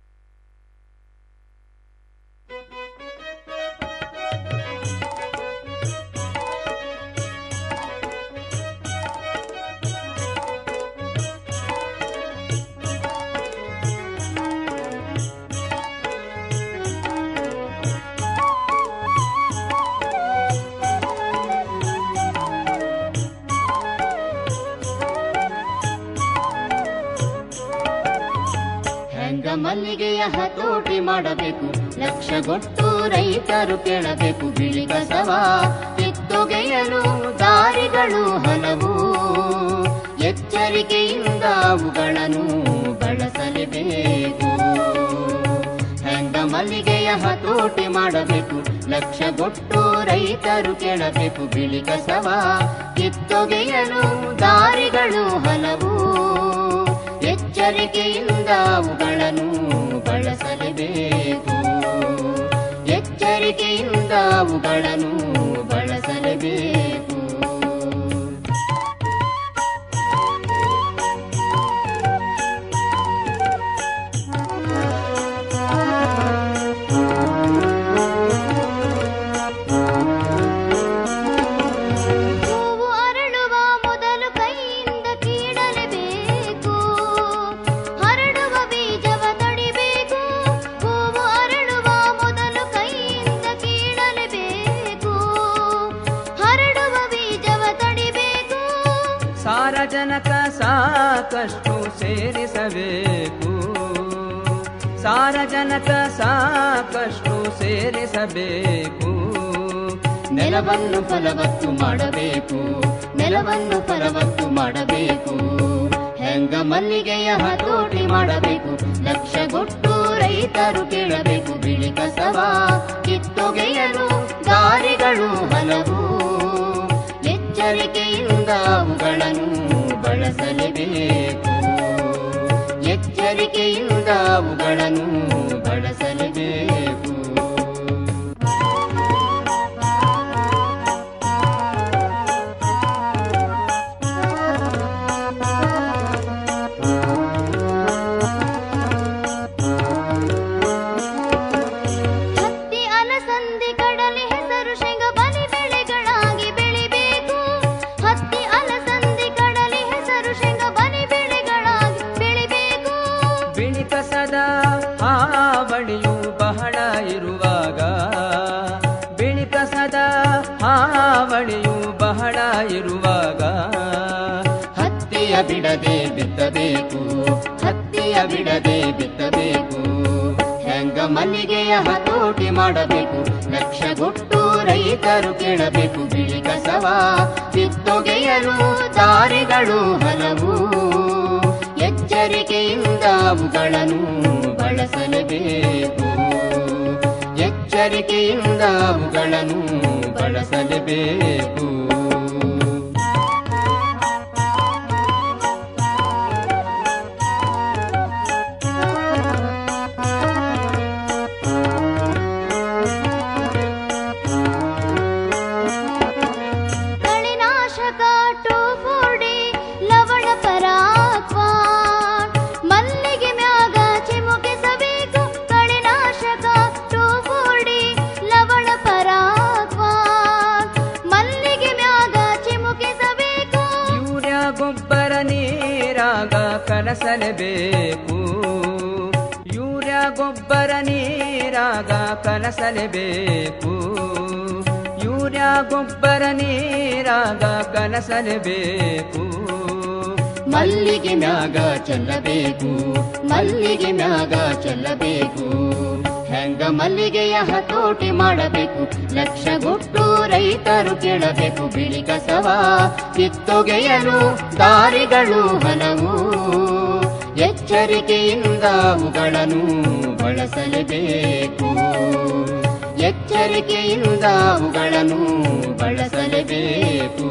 ಹೆಂಗ ಮಲ್ಲಿಗೆಯ ಹತೋಟಿ ಮಾಡಬೇಕು ಲಕ್ಷಗೊಟ್ಟು ರೈತರು ಕೇಳಬೇಕು ಬಿಳಿ ಕಸವ ಕಿತ್ತೊಗೆಯಲು ದಾರಿಗಳು ಹಲವು ಎಚ್ಚರಿಕೆಯಿಂದ ಅವುಗಳನ್ನು ಬಳಸಲೇಬೇಕು ಹೆಂಗ ಮಲ್ಲಿಗೆಯ ಹತೋಟಿ ಮಾಡಬೇಕು ಲಕ್ಷಗೊಟ್ಟು ರೈತರು ಕೇಳಬೇಕು ಬಿಳಿ ಕಸವ ಕಿತ್ತೊಗೆಯಲು ದಾರಿಗಳು ಹಲವು ಎಚ್ಚರಿಕೆಯಿಂದ ಅವುಗಳನ್ನು ಬಳಸಲೇಬೇಕು ಎಚ್ಚರಿಕೆಯಿಂದ ಅವುಗಳನ್ನು ಬಳಸಲೇಬೇಕು ಹೂವು ಅರಳುವ ಮೊದಲು ಕೈಯಿಂದ ಕೀಳಲೇಬೇಕು ಹರಡುವ ಬೀಜವ ತಡಿಬೇಕು ಹೂವು ಅರಳುವ ಮೊದಲು ಕೈಯಿಂದ ಕೀಳಲೇಬೇಕು ಹರಡುವ ಬೀಜವ ತಡಿಬೇಕು ಸಾರಜನಕ ಸಾಕಷ್ಟು ಸೇರಿಸಬೇಕು ಸಾರಜನಕ ಸಾಕಷ್ಟು ಸೇರಿಸಬೇಕು ನೆಲವನ್ನು ಫಲವತ್ತು ಮಾಡಬೇಕು ನೆಲವನ್ನು ಫಲವತ್ತು ಮಾಡಬೇಕು ಹೆಂಗ ಮಲ್ಲಿಗೆಯ ಹತೋಟಿ ಮಾಡಬೇಕು ಲಕ್ಷಗೊಟ್ಟು ರೈತರು ಕೇಳಬೇಕು ಬಿಳಿ ಕಸವ ಕಿತ್ತೊಗೆಯಲು ದಾರಿಗಳು ಹಲವು ಎಚ್ಚರಿಕೆಯಿಂದ ಅವುಗಳನ್ನು ಬಳಸಲೇಬೇಕು ಎಚ್ಚರಿಕೆಯಿಂದ ಅವುಗಳನ್ನು ಬಳಸಲೇಬೇಕು ಹತ್ತಿ ಅಲಸಂದಿ ಕಡಲೆ ಹೆಸರು ಶೇಂಗ ಬಲಿ ಬೆಳೆಗಳಾಗಿ ಬೆಳಿಬೇಕು ಹತ್ತಿ ಅಲಸಂದಿ ಕಡಲೆ ಹೆಸರು ಶೇಂಗ ಬಲಿ ಬೆಳೆಗಳಾಗಿ ಬೆಳಿಬೇಕು ಬಿಳಿ ಕಸದ ಹಾವಳಿಯು ಬಹಳ ಇರುವಾಗ ಬಿಳಿ ಕಸದ ಹಾವಳಿಯು ಬಹಳ ಇರುವಾಗ ಹತ್ತಿಯ ಬಿಡದೆ ಬಿತ್ತಬೇಕು ಹತ್ತಿಯ ಬಿಡದೆ ಬಿತ್ತಬೇಕು ಹೆಂಗ ಮಲ್ಲಿಗೆಯ ಹತೋಟಿ ಮಾಡಬೇಕು ಲಕ್ಷಗೊಟ್ಟು ರೈತರು ಕೇಳಬೇಕು ಬಿಳಿ ಕಸವ ಕಿತ್ತೊಗೆಯಲು ದಾರಿಗಳು ಹಲವು ಎಚ್ಚರಿಕೆಯಿಂದ ಅವುಗಳನ್ನು ಬಳಸಲೇಬೇಕು ಎಚ್ಚರಿಕೆಯಿಂದ ಅವುಗಳನ್ನು ಬಳಸಲೇಬೇಕು ನೀರಾಗ ಕಲಸಲೇಬೇಕು ಯೂರಿಯಾ ಗೊಬ್ಬರ ನೀರಾಗ ಕಲಸಲೇಬೇಕು ಯೂರಿಯಾ ಗೊಬ್ಬರ ನೀರಾಗ ಕಲಸಲೇಬೇಕು ಮಲ್ಲಿಗೆ ಮ್ಯಾಗ ಚೆಲ್ಲಬೇಕು ಮಲ್ಲಿಗೆ ಮ್ಯಾಗ ಚೆಲ್ಲಬೇಕು ಹೆಂಗ ಮಲ್ಲಿಗೆಯ ಹತೋಟಿ ಮಾಡಬೇಕು ಲಕ್ಷಗೊಟ್ಟು ರೈತರು ಕೇಳಬೇಕು ಬಿಳಿ ಕಸವ ಕಿತ್ತೊಗೆಯಲು ದಾರಿಗಳು ಹಲವು ಎಚ್ಚರಿಕೆಯಿಂದ ಅವುಗಳನ್ನು ಬಳಸಲೇಬೇಕು ಎಚ್ಚರಿಕೆಯಿಂದ ಅವುಗಳನ್ನು ಬಳಸಲೇಬೇಕು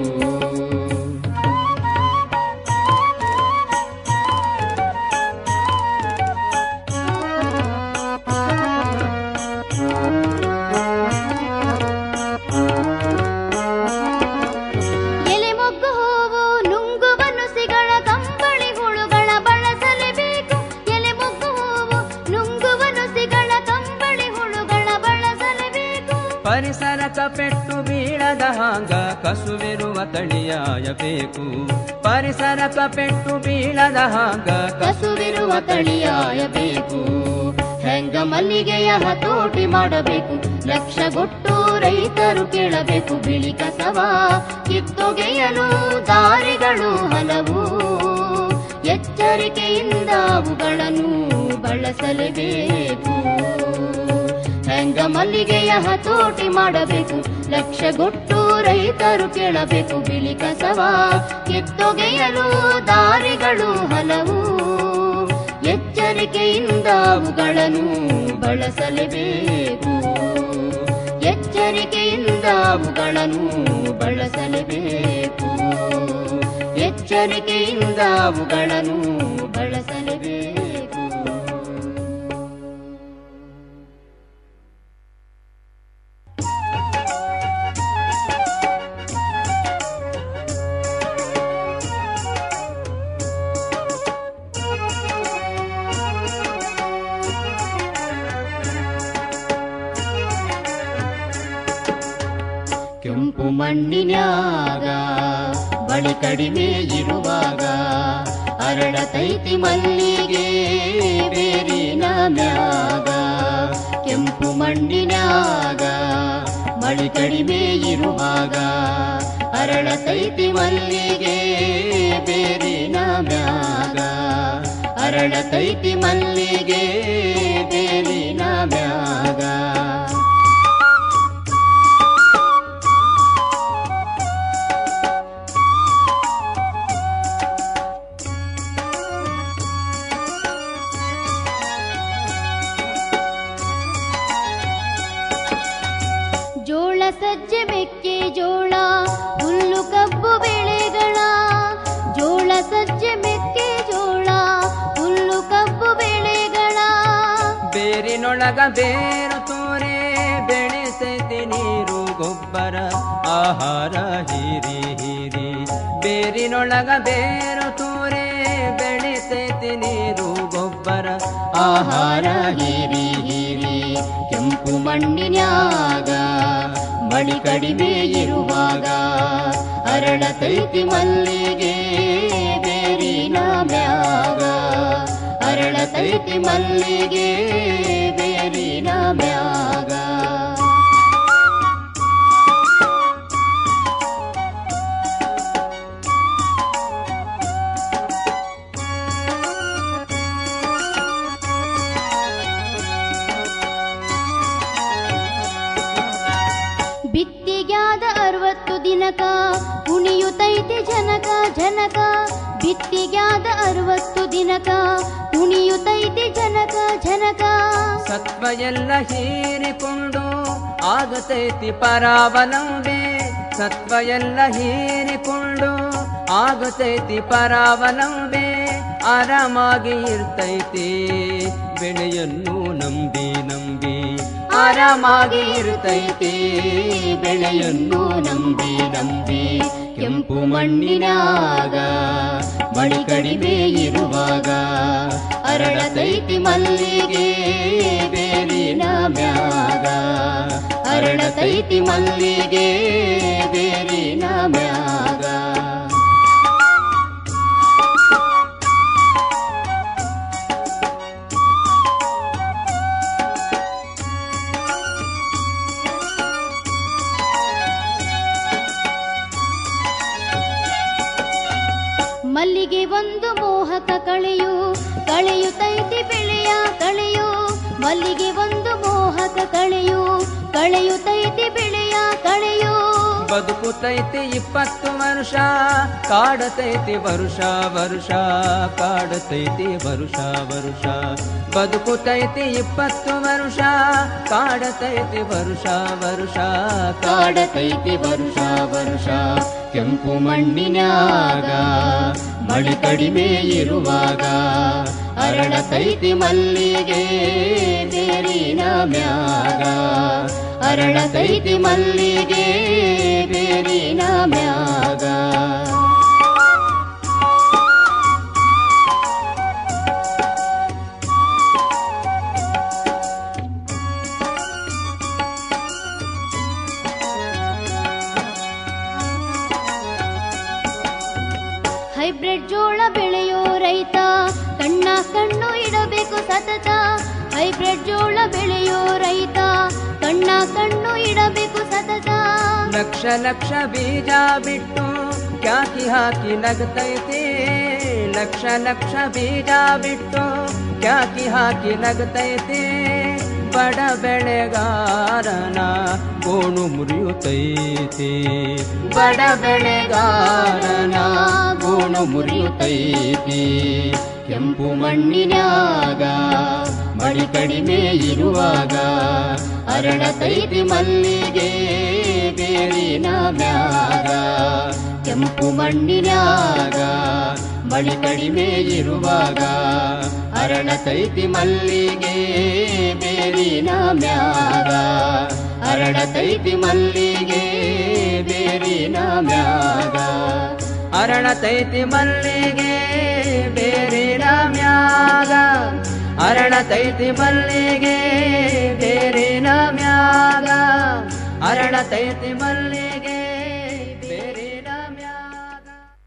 ಎಲೆ ಮೊಗ್ಗು ಹೂವು ನುಂಗುವ ನುಸಿಗಳ ಕಂಬಳಿ ಹುಳುಗಳ ಬಳಸಲೇಬೇಕು ಎಲೆ ಮೊಗ್ಗು ಹೂವು ನುಂಗುವ ನುಸಿಗಳ ಕಂಬಳಿ ಹುಳುಗಳ ಬಳಸಲೇಬೇಕು ಪರಿಸರಕ ಪೆಟ್ಟು ಬೀಳದ ಹಾಂಗ ಕಸುವಿರುವ ತಳಿಯಾಯಬೇಕು ಪರಿಸರಕ ಪೆಟ್ಟು ಬೀಳದ ಹಾಂಗ ಕಸುವಿರುವ ತಳಿಯಾಯಬೇಕು ಹೆಂಗ ಮಲ್ಲಿಗೆಯ ಹತೋಟಿ ಮಾಡಬೇಕು ಲಕ್ಷಗೊಟ್ಟು ರೈತರು ಕೇಳಬೇಕು ಬಿಳಿ ಕಸವ ಕಿತ್ತೊಗೆಯಲು ದಾರಿಗಳು ಹಲವು ಎಚ್ಚರಿಕೆಯಿಂದ ಅವುಗಳನ್ನು ಬಳಸಲೇಬೇಕು ಹೆಂಗ ಮಲ್ಲಿಗೆಯ ಹತೋಟಿ ಮಾಡಬೇಕು ಲಕ್ಷಗೊಟ್ಟು ರೈತರು ಕೇಳಬೇಕು ಬಿಳಿ ಕಸವ ಕಿತ್ತೊಗೆಯಲು ದಾರಿಗಳು ಹಲವು ಎಚ್ಚರಿಕೆಯಿಂದ ಅವುಗಳನ್ನು ಬಳಸಲೇಬೇಕು ಎಚ್ಚರಿಕೆಯಿಂದ ಅವುಗಳನ್ನು ಬಳಸಲೇಬೇಕು ಎಚ್ಚರಿಕೆಯಿಂದ ಅವುಗಳನ್ನು ಬಳಸಲೇಬೇಕು ಕೆಂಪು ಮಣ್ಣಿನ್ಯಾಗ ಬಳಿ ಕಡಿಮೆ ಇರುವಾಗ ಅರಳತೈತಿ ಮಲ್ಲಿಗೆ ಬೇರಿನ ಮ್ಯಾಗ ಕೆಂಪು ಮಣ್ಣಿನ್ಯಾಗ ಮಳಿ ಕಡಿಮೆ ಇರುವಾಗ ಅರಳತೈತಿ ಮಲ್ಲಿಗೆ ಬೇರಿನ ಮ್ಯಾಗ ಅರಳತೈತಿ ಮಲ್ಲಿಗೆ ಬೇರಿನ ಮ್ಯಾಗ ಜೋಳ ಸಜ್ಜೆ ಮೆಕ್ಕೆ ಜೋಳ ಹುಲ್ಲು ಕಬ್ಬು ಬೆಳೆಗಳ ಜೋಳ ಸಜ್ಜೆ ಮೆಕ್ಕೆ ಜೋಳ ಹುಲ್ಲು ಕಬ್ಬು ಬೆಳೆಗಳ ಬೇರಿನೊಳಗ ಬೇರು ತೋರೆ ಬೆಳೆಸೈತೆ ನೀರು ಗೊಬ್ಬರ ಆಹಾರ ಹೀರಿ ಹೀರಿ ಬೇರಿನೊಳಗ ಬೇರು ತೋರೆ ಬೆಳೆಸೈತೆ ನೀರು ಗೊಬ್ಬರ ಆಹಾರ ಹೀರಿ ಹೀರಿ ಕೆಂಪು ಮಣ್ಣಿನ್ಯಾಗ ಮಳಿ ಕಡಿಮೆ ಇರುವಾಗ ಅರಳತೈತಿ ಮಲ್ಲಿಗೆ ಬೇರಿನ ಮ್ಯಾಗ ಅರಳತೈತಿ ಮಲ್ಲಿಗೆ ಬೇರಿನ ಮ್ಯಾಗ ಬಿತ್ತಿಗ್ಯಾದ ಅರವತ್ತು ದಿನಕ ಕುಣಿಯುತ್ತೈತಿ ಜನಕ ಜನಕ ಬಿತ್ತಿಗ್ಯಾದ ಅರವತ್ತು ದಿನಕ ಕುಣಿಯುತ್ತೈತಿ ಜನಕ ಜನಕ ಸತ್ವ ಎಲ್ಲ ಹೀರಿಕೊಂಡು ಆಗತೈತಿ ಪರಾವಲಂಬೆ ಸತ್ವ ಎಲ್ಲ ಹೀರಿಕೊಂಡು ಆಗತೈತಿ ಪರಾವಲಂಬೆ ಆರಾಮಾಗಿ ಇರ್ತೈತಿ ಬೆಳೆಯನ್ನು ನಂಬಿ ನಂಬಿ ಆರಾಮಾಗಿ ಇರ್ತೈತಿ ಬೆಳೆಯನ್ನು ನಂಬಿ ನಂಬಿ ಕೆಂಪು ಮಣ್ಣಿನಾಗ ಮಳಿ ಕಡಿಮೆ ಇರುವಾಗ ಅರಳತೈತಿ ಮಲ್ಲಿಗೆ ಬೇರಿನ ಮ್ಯಾಗ ಅರಳತೈತಿ ಮಲ್ಲಿಗೆ ಬೇರಿನ ಮ್ಯಾಗ ಮೋಹಕ ಕಳೆಯು ಕಳೆಯುತ್ತೈತಿ ಬೆಳೆಯ ಕಳೆಯು ಮಲ್ಲಿಗೆ ಒಂದು ಮೋಹಕ ಕಳೆಯು ಕಳೆಯುತ್ತೈತಿ ಬೆಳೆಯ ಕಳೆಯು ಬದುಕುತೈತಿ ಇಪ್ಪತ್ತು ವರುಷ ಕಾಡತೈತಿ ವರುಷ ವರುಷ ಕಾಡತೈತಿ ವರುಷ ವರುಷ ಬದುಕುತೈತಿ ಇಪ್ಪತ್ತು ವರುಷ ಕಾಡತೈತಿ ವರುಷ ವರುಷ ಕಾಡತೈತಿ ವರುಷ ವರುಷ ಕೆಂಪು ಮಣ್ಣಿನ್ಯಾಗ ಮಳೆ ಕಡಿಮೆ ಇರುವಾಗ ಅರಳತೈತಿ ಮಲ್ಲಿಗೆ ಬೇರಿನ ಮ್ಯಾಗ ಅರಳತೈತಿ ಮಲ್ಲಿಗೆ ಬೇರಿನ ಮ್ಯಾಗ ಹೈಬ್ರಿಡ್ ಜೋಳ ಬೆಳೆಯೋ ರೈತ ಕಣ್ಣ ಕಣ್ಣು ಇಡಬೇಕು ಸತತ ಹೈಬ್ರಿಡ್ ಜೋಳ ಬೆಳೆಯೋ ರೈತ ಕಣ್ಣ ಕಣ್ಣು ಇಡಬೇಕು ಸತತ ಲಕ್ಷ ಲಕ್ಷ ಬೀಜ ಬಿಟ್ಟು ಕ್ಯಾಕಿ ಹಾಕಿ ನಗತೈತಿ ಲಕ್ಷ ಲಕ್ಷ ಬೀಜ ಬಿಟ್ಟು ಕ್ಯಾಕಿ ಹಾಕಿ ನಗತೈತಿ ಬಡ ಬೆಳೆಗಾರನ ಗೋಣು ಮುರಿಯುತ್ತೈತಿ ಬಡ ಬೆಳೆಗಾರನ ಗೋಣು ಮುರಿಯುತ್ತೈತಿ ಕೆಂಪು ಮಣ್ಣಿನ್ಯಾಗ ಮಳಿ ಕಡಿಮೆ ಇರುವಾಗ ಅರಳತೈತಿ ಮಲ್ಲಿಗೆ ಬೇರಿನ ಮ್ಯಾಗ ಕೆಂಪು ಮಣ್ಣಿನ್ಯಾಗ ಮಳಿ ಕಡಿಮೆ ಇರುವಾಗ ಅರಳತೈತಿ ಮಲ್ಲಿಗೆ ಬೇರಿನ ಮ್ಯಾಗ ಅರಳತೈತಿ ಮಲ್ಲಿಗೆ ಬೇರಿನ ಮ್ಯಾಗ ಅರಳತೈತಿ ಮಲ್ಲಿಗೆ ಬೇರಿನ ಮ್ಯಾಗ ಅರಳತೈತಿ ಮಲ್ಲಿಗೆ ಬೇರಿನ ಮ್ಯಾಗ ಅರಳತೈತಿ ಮಲ್ಲಿಗೆ ಬೇರಿನ ಮ್ಯಾಗ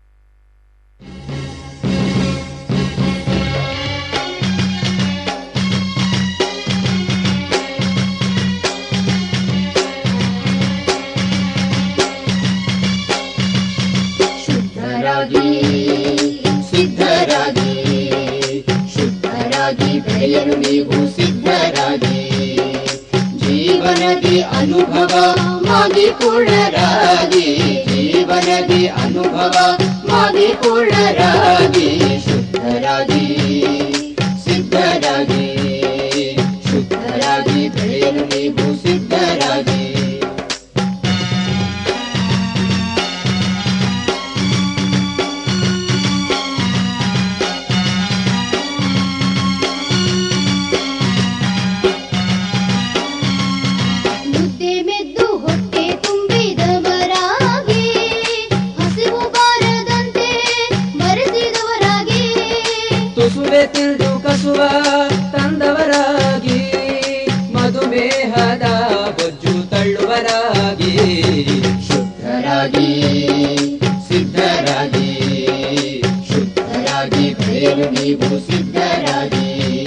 ಶುದ್ಧರಾಗಿ ಸಿದ್ಧರಾಗಿ ಶುದ್ಧರಾಗಿ ಬೆಳೆಯಲು ನೀವು ಸಿದ್ಧರಾಗಿ ಜೀವನದಿ ಅನುಭವ ಮಾಡಿಕೊಳ್ಳರಾಗಿ ಜೀವನದಿ ಅನುಭವ ಮಾಡಿಕೊಳ್ಳರಾಗಿ ಶುದ್ಧರಾಗಿ ಸಿದ್ಧರಾಗಿ ಶುದ್ಧರಾಗಿ ಬೆಳೆಯಲು ನೀವು ಸಿದ್ಧರಾಗಿ ಮುದ್ದೆ ಮೆದ್ದು ಹೊಟ್ಟೆ ತುಂಬಿದವರಾಗಿ ಹಸಿವು ಬಾರದಂತೆ ಮರೆಸಿದವರಾಗಿ ತುಸುವೆ ತಿಳಿದು ಕಸುವ ತಂದವರಾಗಿ ಮಧುಮೇಹದ ಬೊಜ್ಜು ತಳ್ಳುವರಾಗಿ ಶುದ್ಧರಾಗಿ ಸಿದ್ಧರಾಗಿ ಶುದ್ಧರಾಗಿ ಬೆಳೆಯಲು ನೀವು ಸಿದ್ಧರಾಗಿ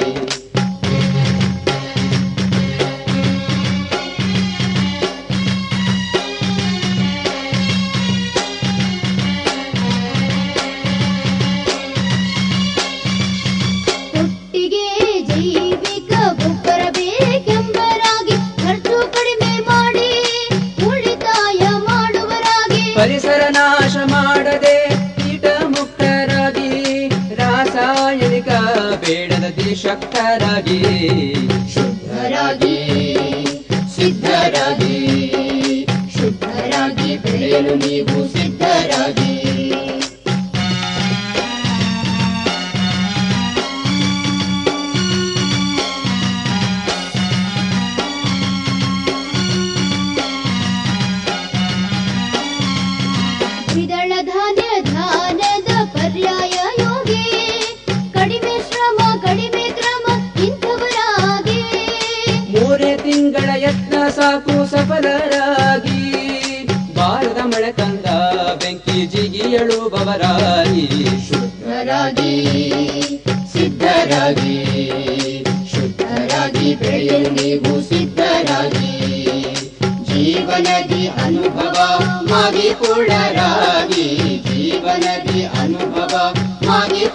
ಒಟ್ಟಿಗೆ ಜೈವಿಕ ಗೊಬ್ಬರ ಬೇಕೆಂಬರಾಗಿ ಖರ್ಚು ಕಡಿಮೆ ಮಾಡಿ ಉಳಿತಾಯ ಮಾಡುವರಾಗಿ ಪರಿಸರ ನಾಶ ಮಾಡದೆ ಕೀಟ ಮುಕ್ತರಾಗಿ ರಾಸಾಯನಿಕ ಬೇಡದ ದೇಶಕ್ತರಾಗಿ ಶುದ್ಧರಾಗಿ ಸಿದ್ಧರಾಗಿ ಶುದ್ಧರಾಗಿ ಬೆಳೆಯಲು ನೀವು ಸಿದ್ಧರಾಗಿ ದ್ವಿದಳ ಧಾನ್ಯ ಧಾನ್ಯದ ಪರ್ಯಾಯ ಯೋಗಿ ಕಡಿಮೆ ಶ್ರಮ ಕಡಿಮೆ ಕ್ರಮ ಇಂಥವರಾಗಿ ಮೂರೇ ತಿಂಗಳ ಯತ್ನ ಸಾಕು ಸಫಲರಾಗಿ ಬಾರದ ಮಳೆ ತಂದ ಬೆಂಕಿ ಜಿಗಿಯಳುವವರಾಗಿ ಶುದ್ಧರಾಗಿ ಸಿದ್ಧರಾಗಿ ಶುದ್ಧರಾಗಿ ಬೆಳೆಯಲು ನೀವು ಸಿದ್ಧರಾಗಿ ಜೀವನದಿ ಅನುಭವ ಮಾಡಿಕೊಳ್ಳರಾಗಿ ಜೀವನದಿ ಅನುಭವ ಮಾಡಿ